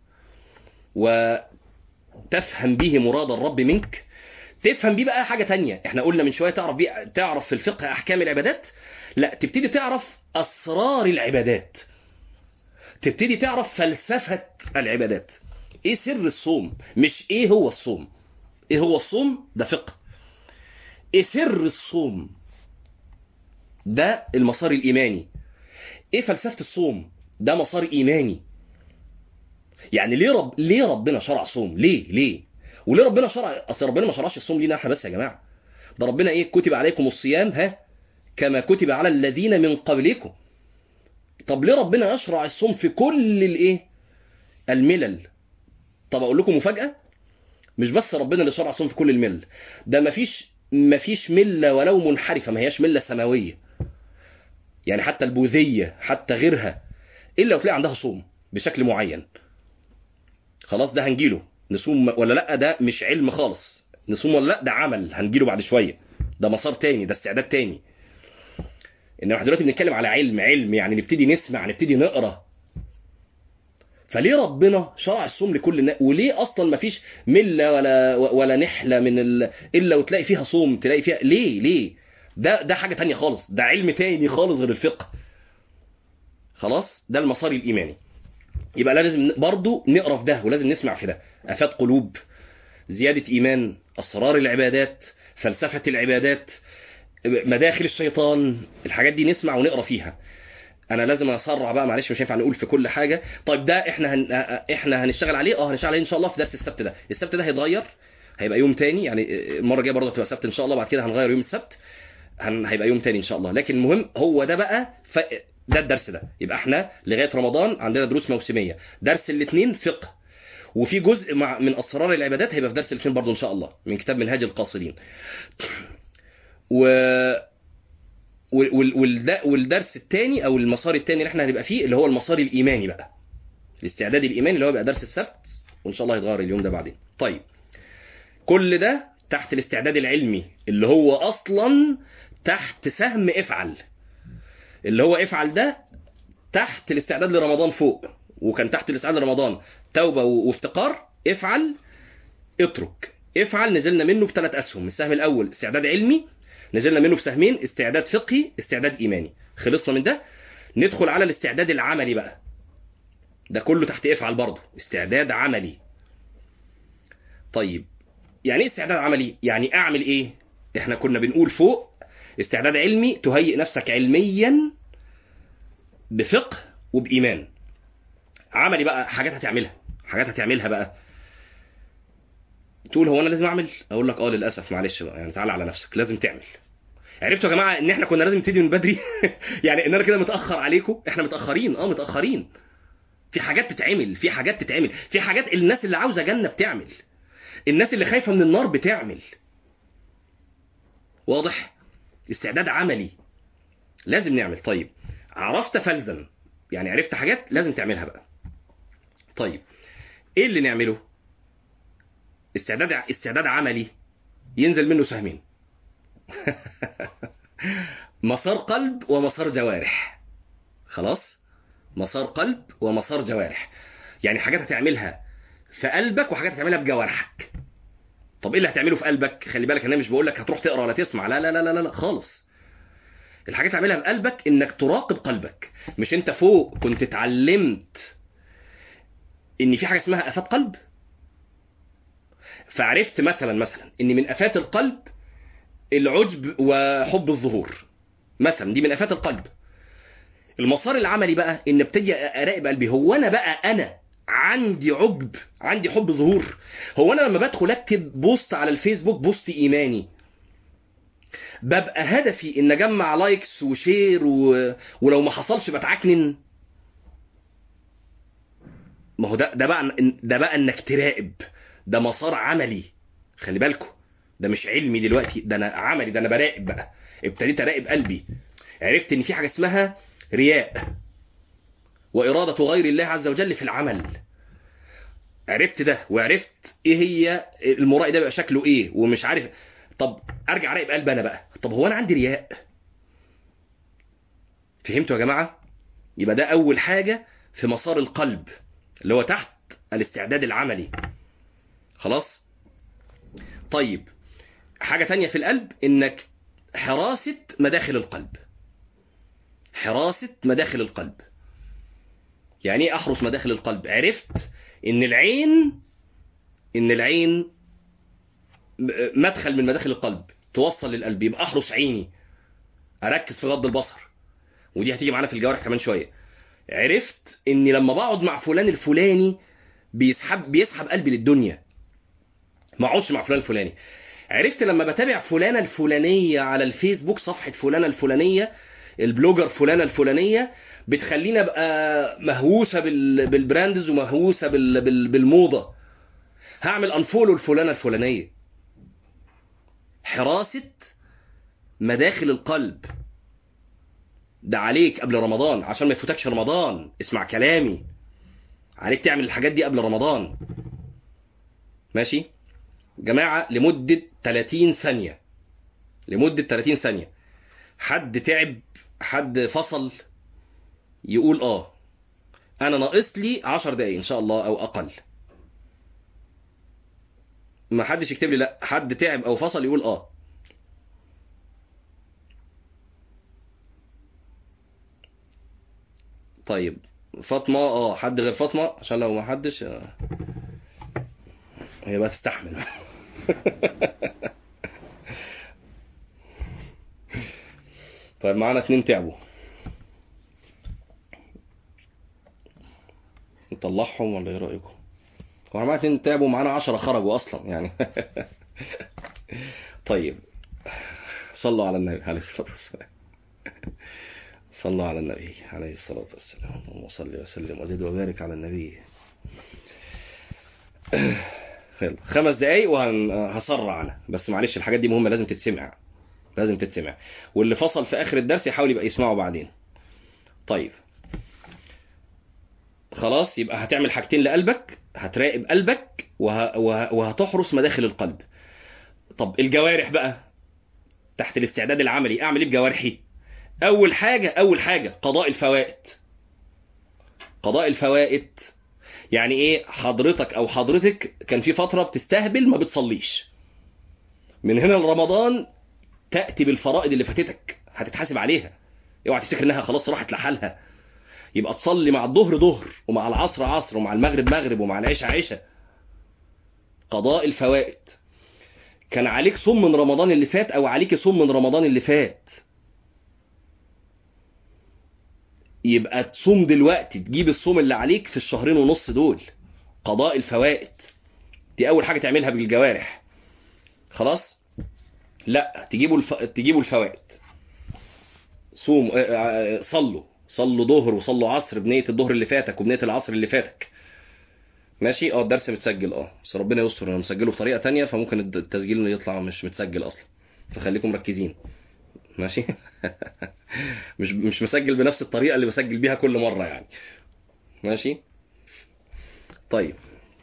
وتفهم به مراد الرب منك تفهم بيه بقى حاجه تانية احنا قلنا من شويه تعرف بيه تعرف في الفقه احكام العبادات لا تبتدي تعرف اسرار العبادات تبتدي تعرف فلسفه العبادات ايه سر الصوم مش ايه هو الصوم ايه هو الصوم ده فقه ايه سر الصوم ده المسار الايماني ايه فلسفه الصوم ده مسار ايماني يعني ليه رب ليه ربنا شرع صوم ليه ليه وليه ربنا شرع اصل ربنا ما شرعش الصوم لينا احنا بس يا جماعه ده ربنا ايه كتب عليكم الصيام ها كما كتب على الذين من قبلكم طب ليه ربنا يشرع الصوم في كل الايه الملل طب اقول لكم مفاجاه مش بس ربنا اللي شرع الصوم في كل الملل ده مفيش مفيش مله ولو منحرفه ما هياش مله سماويه يعني حتى البوذيه حتى غيرها الا وتلاقي عندها صوم بشكل معين خلاص ده هنجيله نصوم ولا لا ده مش علم خالص نصوم ولا لا ده عمل هنجيله بعد شويه ده مسار تاني ده استعداد تاني انما احنا دلوقتي بنتكلم على علم علم يعني نبتدي نسمع نبتدي نقرا فليه ربنا شرع الصوم لكل الناس وليه اصلا ما فيش مله ولا ولا نحله من ال... الا وتلاقي فيها صوم تلاقي فيها ليه ليه ده ده حاجه تانية خالص ده علم تاني خالص غير الفقه خلاص ده المسار الايماني يبقى لازم برضو نقرا في ده ولازم نسمع في ده افات قلوب زياده ايمان اسرار العبادات فلسفه العبادات مداخل الشيطان الحاجات دي نسمع ونقرا فيها انا لازم اسرع بقى معلش مش هينفع نقول في كل حاجه طيب ده احنا هن... احنا هنشتغل عليه اه هنشتغل عليه ان شاء الله في درس السبت ده السبت ده هيتغير هيبقى يوم تاني يعني المره الجايه برضه هتبقى سبت ان شاء الله بعد كده هنغير يوم السبت هن... هيبقى يوم تاني ان شاء الله لكن المهم هو ده بقى ف... ده الدرس ده يبقى احنا لغايه رمضان عندنا دروس موسميه درس الاثنين فقه وفي جزء مع من اسرار العبادات هيبقى في درس الاثنين برضه ان شاء الله من كتاب منهاج القاصدين و والدرس الثاني او المسار الثاني اللي احنا هنبقى فيه اللي هو المسار الايماني بقى الاستعداد الايماني اللي هو بقى درس السبت وان شاء الله هيتغير اليوم ده بعدين طيب كل ده تحت الاستعداد العلمي اللي هو اصلا تحت سهم افعل اللي هو افعل ده تحت الاستعداد لرمضان فوق وكان تحت الاستعداد لرمضان توبه وافتقار افعل اترك افعل نزلنا منه بثلاث اسهم السهم الاول استعداد علمي نزلنا منه بسهمين استعداد فقهي استعداد ايماني خلصنا من ده ندخل على الاستعداد العملي بقى ده كله تحت افعل برضه استعداد عملي طيب يعني ايه استعداد عملي يعني اعمل ايه احنا كنا بنقول فوق استعداد علمي تهيئ نفسك علميا بفقه وبايمان عملي بقى حاجات هتعملها حاجات هتعملها بقى تقول هو انا لازم اعمل اقول لك اه للاسف معلش بقى يعني تعالى على نفسك لازم تعمل عرفتوا يا جماعه ان احنا كنا لازم نبتدي من بدري يعني ان انا كده متاخر عليكم احنا متاخرين اه متاخرين في حاجات تتعمل في حاجات تتعمل في حاجات الناس اللي عاوزه جنه بتعمل الناس اللي خايفه من النار بتعمل واضح استعداد عملي لازم نعمل طيب عرفت فلزم يعني عرفت حاجات لازم تعملها بقى طيب ايه اللي نعمله استعداد استعداد عملي ينزل منه سهمين مسار قلب ومسار جوارح خلاص مسار قلب ومسار جوارح يعني حاجات هتعملها في قلبك وحاجات هتعملها بجوارحك طب ايه اللي هتعمله في قلبك خلي بالك انا مش بقول لك هتروح تقرا ولا تسمع لا لا لا لا لا خالص الحاجات اللي تعملها في قلبك انك تراقب قلبك مش انت فوق كنت اتعلمت ان في حاجه اسمها افات قلب فعرفت مثلا مثلا ان من افات القلب العجب وحب الظهور مثلا دي من افات القلب المسار العملي بقى ان ابتدي اراقب قلبي هو انا بقى انا عندي عجب عندي حب ظهور هو انا لما بدخل اكتب بوست على الفيسبوك بوست ايماني ببقى هدفي ان اجمع لايكس وشير و... ولو ما حصلش بتعكنن ما هو ده ده بقى ده بقى انك تراقب ده مسار عملي خلي بالكم ده مش علمي دلوقتي ده انا عملي ده انا براقب بقى ابتديت اراقب قلبي عرفت ان في حاجه اسمها رياء واراده غير الله عز وجل في العمل عرفت ده وعرفت ايه هي المرائي ده بقى شكله ايه ومش عارف طب ارجع اراقب قلبي انا بقى طب هو انا عندي رياء فهمتوا يا جماعه يبقى ده اول حاجه في مسار القلب اللي هو تحت الاستعداد العملي خلاص طيب حاجة تانية في القلب انك حراسة مداخل القلب حراسة مداخل القلب يعني ايه احرس مداخل القلب عرفت ان العين ان العين مدخل من مداخل القلب توصل للقلب يبقى احرس عيني اركز في غض البصر ودي هتيجي معانا في الجوارح كمان شويه عرفت اني لما بقعد مع فلان الفلاني بيسحب بيسحب قلبي للدنيا ما اقعدش مع فلان الفلاني عرفت لما بتابع فلانه الفلانيه على الفيسبوك صفحه فلانه الفلانيه البلوجر فلانه الفلانيه بتخليني ابقى مهووسه بال... بالبراندز ومهووسه بال... بال... بالموضه هعمل انفولو الفلانه الفلانيه حراسه مداخل القلب ده عليك قبل رمضان عشان ما يفوتكش رمضان اسمع كلامي عليك تعمل الحاجات دي قبل رمضان ماشي جماعه لمده 30 ثانيه لمده 30 ثانيه حد تعب حد فصل يقول اه انا ناقص لي 10 دقايق ان شاء الله او اقل ما حدش يكتب لي لا حد تعب او فصل يقول اه طيب فاطمه اه حد غير فاطمه عشان لو ما حدش آه. هي بقى تستحمل طيب معانا اتنين تعبوا نطلعهم ولا ايه رايكم هو معانا اتنين تعبوا معانا عشرة خرجوا اصلا يعني طيب صلوا على النبي عليه الصلاه والسلام صلوا على النبي عليه الصلاه والسلام اللهم صل وسلم وزد وبارك على النبي خير خمس دقايق وهسرع انا بس معلش الحاجات دي مهمه لازم تتسمع لازم تتسمع واللي فصل في اخر الدرس يحاول يبقى يسمعه بعدين طيب خلاص يبقى هتعمل حاجتين لقلبك هتراقب قلبك وه... وه... وهتحرس مداخل القلب طب الجوارح بقى تحت الاستعداد العملي اعمل ايه بجوارحي اول حاجه اول حاجه قضاء الفوائد قضاء الفوائد يعني ايه حضرتك او حضرتك كان في فتره بتستهبل ما بتصليش من هنا لرمضان تاتي بالفرائض اللي فاتتك هتتحاسب عليها اوعى تفتكر انها خلاص راحت لحالها يبقى تصلي مع الظهر ظهر ومع العصر عصر ومع المغرب مغرب ومع العشاء عشاء قضاء الفوائد كان عليك صوم من رمضان اللي فات او عليك صوم من رمضان اللي فات يبقى تصوم دلوقتي تجيب الصوم اللي عليك في الشهرين ونص دول قضاء الفوائد دي اول حاجه تعملها بالجوارح خلاص لا تجيبوا الف... تجيبوا الفوائد صوم صلوا صلوا ظهر وصلوا عصر بنيه الظهر اللي فاتك وبنيه العصر اللي فاتك ماشي اه الدرس متسجل اه بس ربنا يستر انا مسجله بطريقه تانية فممكن التسجيل يطلع مش متسجل اصلا فخليكم مركزين ماشي مش مش مسجل بنفس الطريقه اللي بسجل بيها كل مره يعني ماشي طيب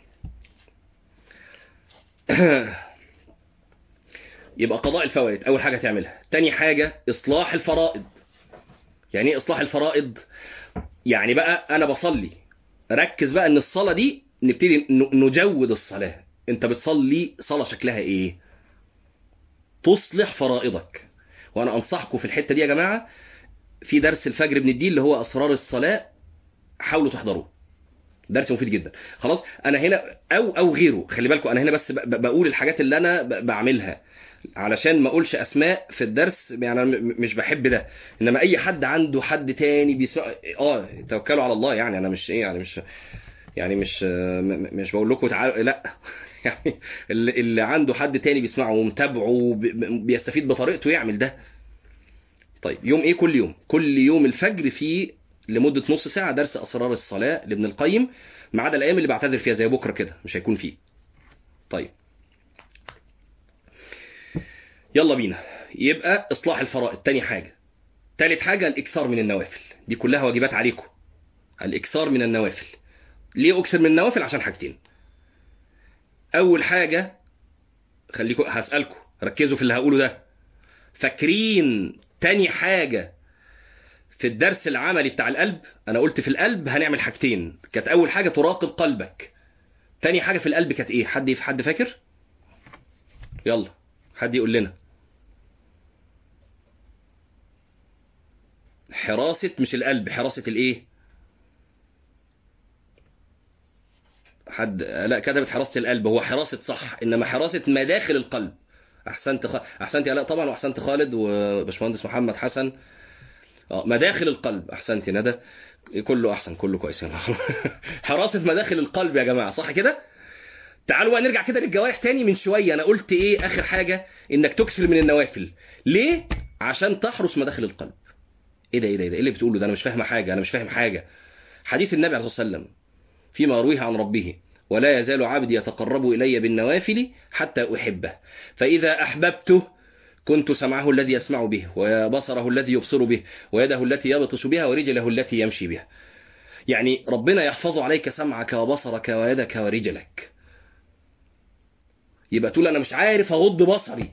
يبقى قضاء الفوائد اول حاجه تعملها تاني حاجه اصلاح الفرائض يعني ايه اصلاح الفرائض يعني بقى انا بصلي ركز بقى ان الصلاه دي نبتدي نجود الصلاه انت بتصلي صلاه شكلها ايه تصلح فرائضك وانا انصحكم في الحته دي يا جماعه في درس الفجر بنديه اللي هو اسرار الصلاه حاولوا تحضروه درس مفيد جدا خلاص انا هنا او او غيره خلي بالكم انا هنا بس بقول الحاجات اللي انا بعملها علشان ما اقولش اسماء في الدرس يعني انا مش بحب ده انما اي حد عنده حد تاني بيسمع اه توكلوا على الله يعني انا مش ايه يعني مش يعني مش مش بقول لكم تعالوا لا يعني اللي عنده حد تاني بيسمعه ومتابعه بيستفيد بطريقته يعمل ده طيب يوم ايه كل يوم كل يوم الفجر في لمده نص ساعه درس اسرار الصلاه لابن القيم ما عدا الايام اللي بعتذر فيها زي بكره كده مش هيكون فيه طيب يلا بينا يبقى اصلاح الفرائض تاني حاجه تالت حاجه الاكثار من النوافل دي كلها واجبات عليكم الاكثار من النوافل ليه اكثر من النوافل عشان حاجتين اول حاجه خليكم هسالكم ركزوا في اللي هقوله ده فاكرين تاني حاجه في الدرس العملي بتاع القلب انا قلت في القلب هنعمل حاجتين كانت اول حاجه تراقب قلبك تاني حاجه في القلب كانت ايه حد في حد فاكر يلا حد يقول لنا حراسه مش القلب حراسه الايه حد لا كتبت حراسه القلب هو حراسه صح انما حراسه مداخل القلب احسنت خ... احسنت يا لا طبعا واحسنت خالد وباشمهندس محمد حسن اه مداخل القلب احسنت يا ندى كله احسن كله كويس حراسه مداخل القلب يا جماعه صح كده تعالوا بقى نرجع كده للجوارح تاني من شويه انا قلت ايه اخر حاجه انك تكسر من النوافل ليه عشان تحرس مداخل القلب ايه ده ايه ده ايه ده ايه اللي بتقوله ده انا مش فاهم حاجه انا مش فاهم حاجه حديث النبي عليه الصلاه والسلام فيما رويه عن ربه ولا يزال عبدي يتقرب إلي بالنوافل حتى أحبه فإذا أحببته كنت سمعه الذي يسمع به وبصره الذي يبصر به ويده التي يبطش بها ورجله التي يمشي بها يعني ربنا يحفظ عليك سمعك وبصرك ويدك ورجلك يبقى تقول انا مش عارف اغض بصري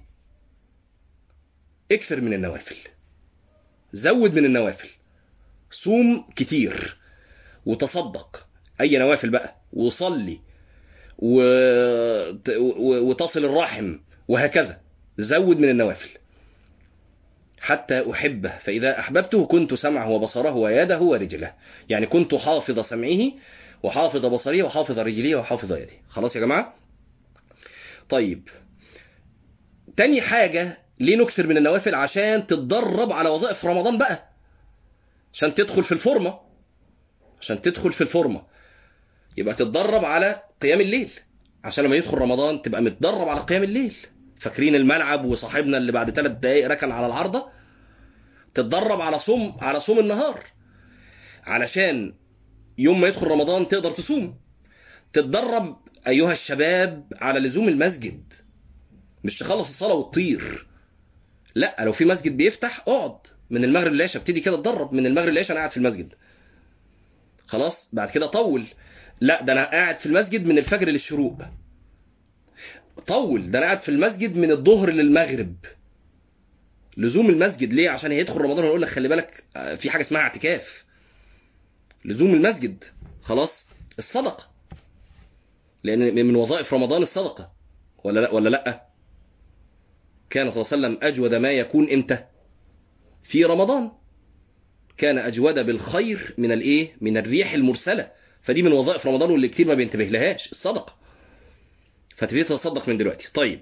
اكثر من النوافل زود من النوافل صوم كتير وتصدق اي نوافل بقى وصلي و... و... وتصل الرحم وهكذا زود من النوافل حتى أحبه فإذا أحببته كنت سمعه وبصره ويده ورجله يعني كنت حافظ سمعه وحافظ بصره وحافظ رجله وحافظ يده خلاص يا جماعة طيب تاني حاجة ليه نكسر من النوافل عشان تتدرب على وظائف رمضان بقى عشان تدخل في الفورمة عشان تدخل في الفورمة يبقى تتدرب على قيام الليل عشان لما يدخل رمضان تبقى متدرب على قيام الليل فاكرين الملعب وصاحبنا اللي بعد ثلاث دقايق ركن على العارضة تتدرب على صوم على صوم النهار علشان يوم ما يدخل رمضان تقدر تصوم تتدرب ايها الشباب على لزوم المسجد مش تخلص الصلاه وتطير لا لو في مسجد بيفتح اقعد من المغرب للعشاء ابتدي كده اتدرب من المغرب للعشاء انا قاعد في المسجد خلاص بعد كده طول لا ده انا قاعد في المسجد من الفجر للشروق طول ده انا قاعد في المسجد من الظهر للمغرب لزوم المسجد ليه عشان هيدخل رمضان ويقول لك خلي بالك في حاجه اسمها اعتكاف لزوم المسجد خلاص الصدقه لان من وظائف رمضان الصدقه ولا لا ولا لا كان صلى الله عليه وسلم اجود ما يكون امتى في رمضان كان اجود بالخير من الايه من الريح المرسله فدي من وظائف رمضان واللي كتير ما بينتبه لهاش الصدقه فتبتدي تتصدق من دلوقتي طيب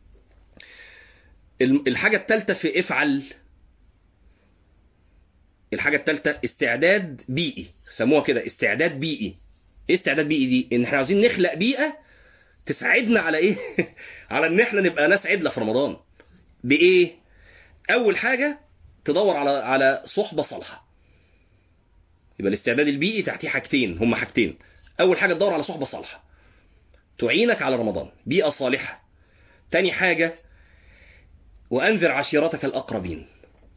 الحاجة الثالثة في افعل الحاجة الثالثة استعداد بيئي سموها كده استعداد بيئي ايه استعداد بيئي دي ان احنا عاوزين نخلق بيئة تساعدنا على ايه على ان احنا نبقى ناس عدلة في رمضان بايه اول حاجة تدور على على صحبة صالحة يبقى الاستعداد البيئي تحتيه حاجتين هما حاجتين اول حاجة تدور على صحبة صالحة تعينك على رمضان بيئة صالحة تاني حاجة وأنذر عشيرتك الأقربين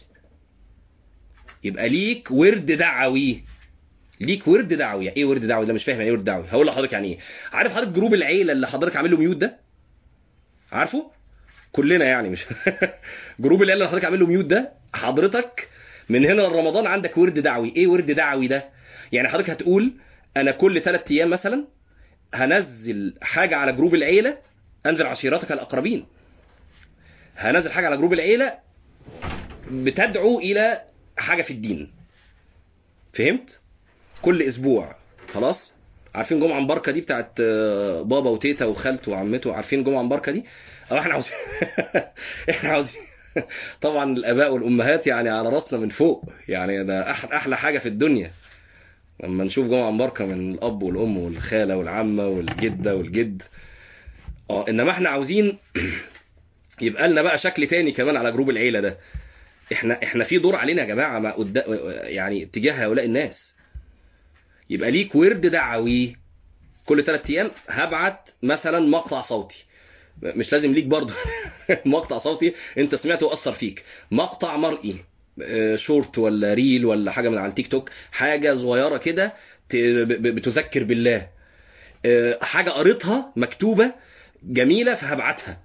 يبقى ليك ورد دعوي ليك ورد دعوي ايه ورد دعوي ده مش فاهم يعني ايه ورد دعوي هقول لحضرتك يعني ايه عارف حضرتك جروب العيله اللي حضرتك عامل له ميوت ده عارفه كلنا يعني مش جروب العيله اللي حضرتك عامل له ميوت ده حضرتك من هنا لرمضان عندك ورد دعوي ايه ورد دعوي ده يعني حضرتك هتقول انا كل ثلاث ايام مثلا هنزل حاجه على جروب العيله انذر عشيرتك الاقربين هنزل حاجه على جروب العيله بتدعو الى حاجه في الدين فهمت كل اسبوع خلاص عارفين جمعه مباركه دي بتاعت بابا وتيتا وخالته وعمته عارفين جمعه مباركه دي اه احنا عاوزين احنا عاوزين طبعا الاباء والامهات يعني على راسنا من فوق يعني ده احلى احلى حاجه في الدنيا لما نشوف جمعه مباركه من الاب والام والخاله والعمه والجده والجد اه انما احنا عاوزين يبقى لنا بقى شكل تاني كمان على جروب العيله ده احنا احنا في دور علينا يا جماعه ما قد... يعني تجاه هؤلاء الناس يبقى ليك ورد دعوي كل ثلاث ايام هبعت مثلا مقطع صوتي مش لازم ليك برضه مقطع صوتي انت سمعته واثر فيك مقطع مرئي شورت ولا ريل ولا حاجه من على التيك توك حاجه صغيره كده بتذكر بالله حاجه قريتها مكتوبه جميله فهبعتها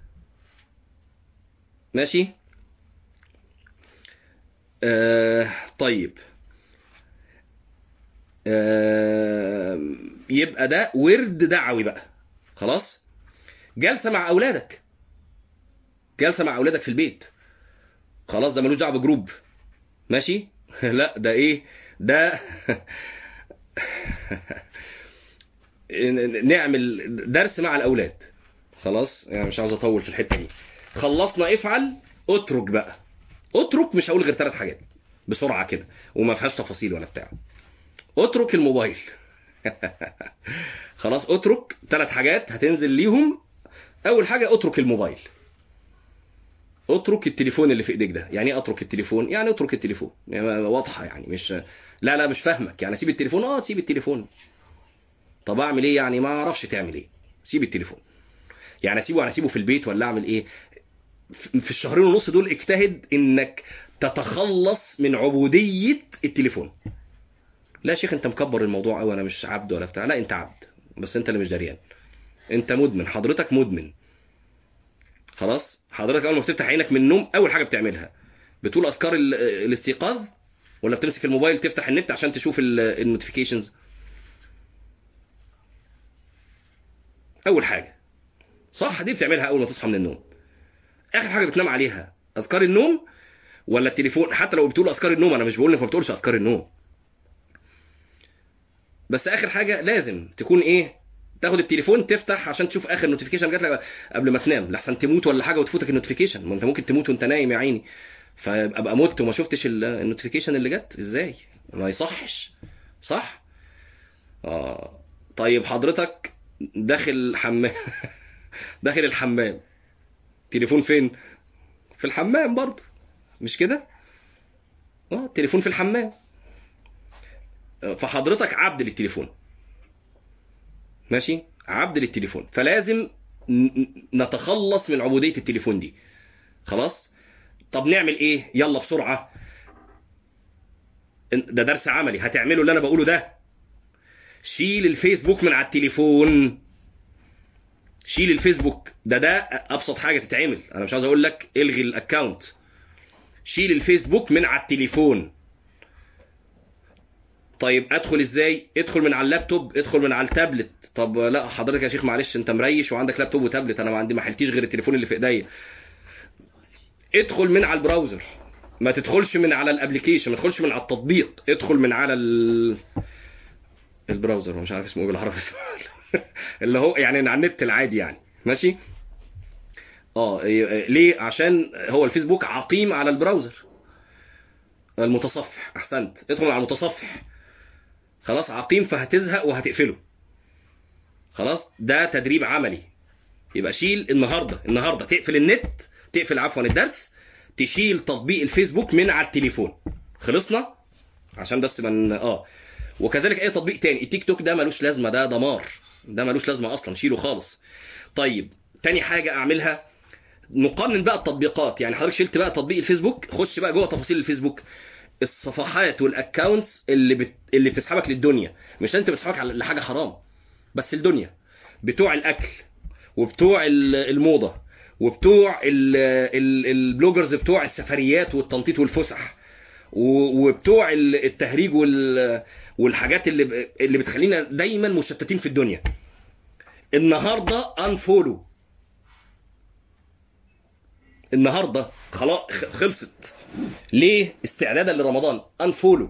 ماشي آه طيب آه يبقى ده ورد دعوي بقى خلاص جلسه مع اولادك جلسه مع اولادك في البيت خلاص ده ملوش دعوه بجروب ماشي لا ده ايه ده نعمل درس مع الاولاد خلاص يعني مش عاوز اطول في الحته دي خلصنا افعل اترك بقى اترك مش هقول غير ثلاث حاجات بسرعه كده وما فيهاش تفاصيل ولا بتاع اترك الموبايل خلاص اترك ثلاث حاجات هتنزل ليهم اول حاجه اترك الموبايل اترك التليفون اللي في ايديك ده يعني ايه اترك التليفون يعني اترك التليفون يعني واضحه يعني مش لا لا مش فاهمك يعني اسيب التليفون اه تسيب التليفون طب اعمل ايه يعني ما اعرفش تعمل ايه سيب التليفون يعني اسيبه انا اسيبه في البيت ولا اعمل ايه في الشهرين ونص دول اجتهد انك تتخلص من عبوديه التليفون لا يا شيخ انت مكبر الموضوع قوي انا مش عبد ولا بتاع لا انت عبد بس انت اللي مش دريان انت مدمن حضرتك مدمن خلاص حضرتك اول ما بتفتح عينك من النوم اول حاجه بتعملها بتقول اذكار ال- الاستيقاظ ولا بتمسك الموبايل تفتح النت عشان تشوف النوتيفيكيشنز اول حاجه صح دي بتعملها اول ما تصحى من النوم اخر حاجه بتنام عليها اذكار النوم ولا التليفون حتى لو بتقول اذكار النوم انا مش بقول انك ما بتقولش اذكار النوم بس اخر حاجه لازم تكون ايه تاخد التليفون تفتح عشان تشوف اخر نوتيفيكيشن جات لك قبل ما تنام لحسن تموت ولا حاجه وتفوتك النوتيفيكيشن ما انت ممكن تموت وانت نايم يا عيني فابقى مت وما شفتش ال- النوتيفيكيشن اللي جت ازاي ما يصحش صح اه طيب حضرتك داخل حمام داخل الحمام تليفون فين في الحمام برضه مش كده اه التليفون في الحمام آه، فحضرتك عبد للتليفون ماشي عبد للتليفون فلازم ن- نتخلص من عبودية التليفون دي خلاص طب نعمل ايه يلا بسرعة ده درس عملي هتعملوا اللي انا بقوله ده شيل الفيسبوك من على التليفون شيل الفيسبوك ده ده ابسط حاجه تتعمل انا مش عاوز اقول لك الغي الاكونت شيل الفيسبوك من على التليفون طيب ادخل ازاي ادخل من على اللابتوب ادخل من على التابلت طب لا حضرتك يا شيخ معلش انت مريش وعندك لابتوب وتابلت انا ما عندي ما حلتيش غير التليفون اللي في ايديا ادخل من على البراوزر ما تدخلش من على الابليكيشن ما تدخلش من على التطبيق ادخل من على ال... البراوزر مش عارف اسمه ايه بالعربي اللي هو يعني على النت العادي يعني ماشي اه إيه- ليه عشان هو الفيسبوك عقيم على البراوزر المتصفح احسنت ادخل على المتصفح خلاص عقيم فهتزهق وهتقفله خلاص ده تدريب عملي يبقى شيل النهارده النهارده تقفل النت تقفل عفوا الدرس تشيل تطبيق الفيسبوك من على التليفون خلصنا عشان بس من اه وكذلك اي تطبيق تاني التيك توك ده ملوش لازمه ده دمار ده ملوش لازمه اصلا شيله خالص طيب تاني حاجه اعملها نقنن بقى التطبيقات يعني حضرتك شلت بقى تطبيق الفيسبوك خش بقى جوه تفاصيل الفيسبوك الصفحات والاكونتس اللي بت... اللي بتسحبك للدنيا مش انت بتسحبك على لحاجه حرام بس الدنيا بتوع الاكل وبتوع ال- الموضه وبتوع ال... ال... البلوجرز بتوع السفريات والتنطيط والفسح و- وبتوع ال- التهريج وال... والحاجات اللي ب... اللي بتخلينا دايما مشتتين في الدنيا النهارده انفولو النهارده خلاص خ- خلصت ليه استعدادا لرمضان انفولو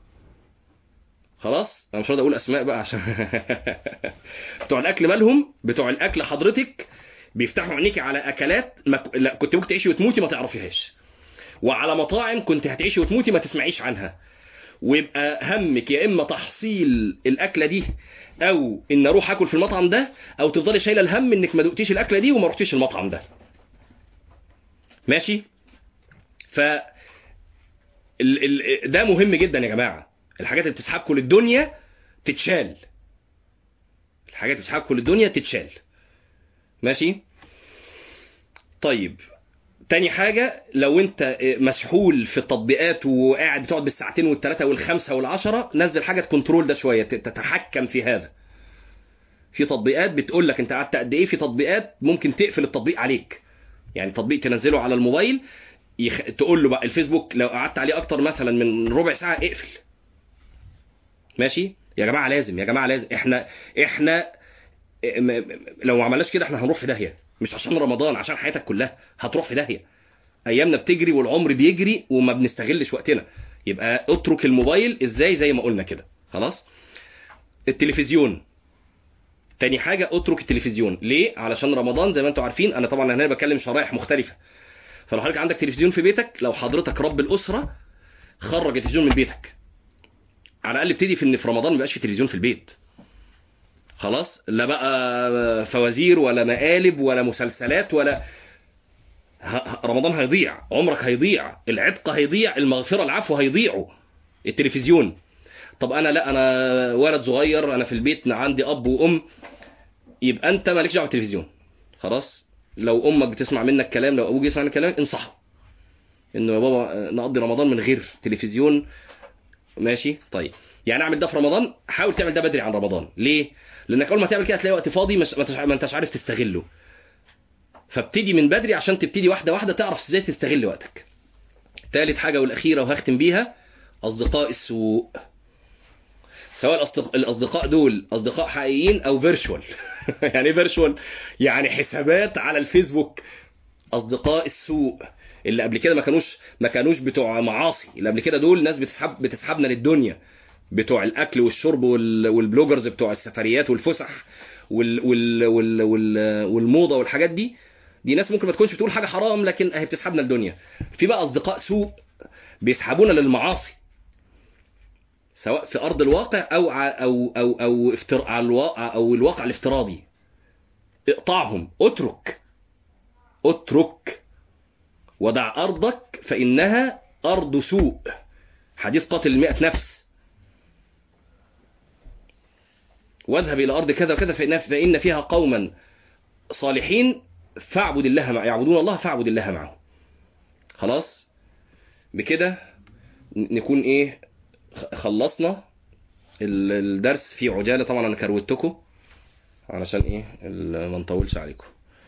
خلاص انا مش راضي اقول اسماء بقى عشان بتوع الاكل مالهم بتوع الاكل حضرتك بيفتحوا عينيكي على اكلات ما... ك- لا كنت ممكن تعيشي وتموتي ما تعرفيهاش وعلى مطاعم كنت هتعيشي وتموتي ما تسمعيش عنها ويبقى همك يا اما تحصيل الاكله دي او ان اروح اكل في المطعم ده او تفضلي شايله الهم انك ما دقتيش الاكله دي وما رحتيش المطعم ده ماشي ف ال... ال... ده مهم جدا يا جماعه الحاجات اللي بتسحبكم للدنيا تتشال الحاجات اللي بتسحبكم للدنيا تتشال ماشي طيب تاني حاجة لو انت مسحول في التطبيقات وقاعد بتقعد بالساعتين والثلاثة والخمسة والعشرة نزل حاجة كنترول ده شوية تتحكم في هذا في تطبيقات بتقول لك انت قعدت قد ايه في تطبيقات ممكن تقفل التطبيق عليك يعني تطبيق تنزله على الموبايل يخ... تقول له بقى الفيسبوك لو قعدت عليه اكتر مثلا من ربع ساعة اقفل ماشي يا جماعة لازم يا جماعة لازم احنا احنا م- م- لو ما عملناش كده احنا هنروح في داهية مش عشان رمضان عشان حياتك كلها هتروح في داهية ايامنا بتجري والعمر بيجري وما بنستغلش وقتنا يبقى اترك الموبايل ازاي زي ما قلنا كده خلاص التلفزيون تاني حاجة اترك التلفزيون ليه علشان رمضان زي ما انتم عارفين انا طبعا هنا بتكلم شرائح مختلفة فلو حضرتك عندك تلفزيون في بيتك لو حضرتك رب الاسرة خرج التلفزيون من بيتك على الاقل ابتدي في ان في رمضان ما يبقاش في تلفزيون في البيت خلاص لا بقى فوازير ولا مقالب ولا مسلسلات ولا ه- رمضان هيضيع عمرك هيضيع العتق هيضيع المغفرة العفو هيضيعوا التلفزيون طب انا لا انا ولد صغير انا في البيت عندي اب وام يبقى انت مالكش دعوه بالتلفزيون خلاص لو امك بتسمع منك كلام لو ابوك يسمع منك كلام انصحه انه يا بابا نقضي رمضان من غير تلفزيون ماشي طيب يعني اعمل ده في رمضان حاول تعمل ده بدري عن رمضان ليه لانك اول ما تعمل كده هتلاقي وقت فاضي مش ما انتش- ما انتش عارف تستغله فابتدي من بدري عشان تبتدي واحده واحده تعرف ازاي تستغل وقتك ثالث حاجه والاخيره وهختم بيها اصدقاء السوء سواء الأصدق- الاصدقاء دول اصدقاء حقيقيين او فيرتشوال يعني ايه فيرتشوال يعني حسابات على الفيسبوك اصدقاء السوء اللي قبل كده ما كانوش ما كانوش بتوع معاصي اللي قبل كده دول ناس بتسحب بتسحبنا للدنيا بتوع الاكل والشرب وال- والبلوجرز بتوع السفريات والفسح وال وال وال وال والموضه والحاجات دي دي ناس ممكن ما تكونش بتقول حاجه حرام لكن هي بتسحبنا للدنيا في بقى اصدقاء سوء بيسحبونا للمعاصي سواء في ارض الواقع او ع- او او او افتر... على الواقع او الواقع الافتراضي اقطعهم اترك اترك ودع ارضك فانها ارض سوء حديث قاتل المئة نفس واذهب الى ارض كذا وكذا فإن, فان فيها قوما صالحين فاعبد الله مع يعبدون الله فاعبد الله معهم خلاص بكده ن- نكون ايه خ- خلصنا ال- الدرس في عجاله طبعا انا كروتكم علشان ايه ال- ما نطولش عليكم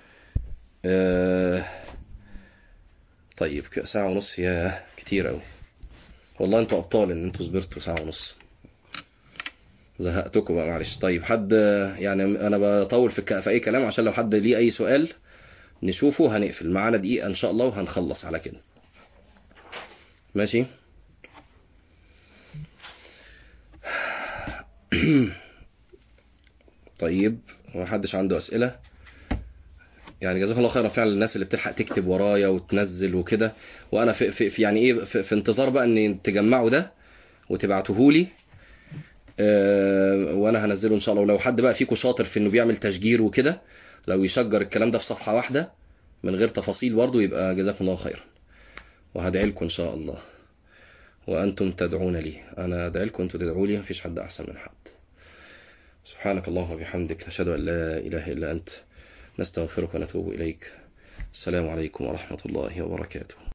آه طيب ك- ساعه ونص يا كتير قوي والله انتوا ابطال ان انتوا صبرتوا ساعه ونص زهقتكم بقى معلش طيب حد يعني انا بطول في, الك- في اي كلام عشان لو حد ليه اي سؤال نشوفه هنقفل معانا دقيقه ان شاء الله وهنخلص على كده ماشي طيب ما حدش عنده اسئله يعني جزاك الله خيرا فعلا الناس اللي بتلحق تكتب ورايا وتنزل وكده وانا في, في, في يعني ايه في, في انتظار بقى ان تجمعوا ده وتبعتوه لي أه وانا هنزله ان شاء الله ولو حد بقى فيكم شاطر في انه بيعمل تشجير وكده لو يشجر الكلام ده في صفحه واحده من غير تفاصيل برضه يبقى جزاكم الله خيرا وهدعي لكم ان شاء الله وانتم تدعون لي انا ادعي لكم انتم تدعوا لي مفيش حد احسن من حد سبحانك اللهم وبحمدك نشهد ان لا اله الا انت نستغفرك ونتوب اليك السلام عليكم ورحمه الله وبركاته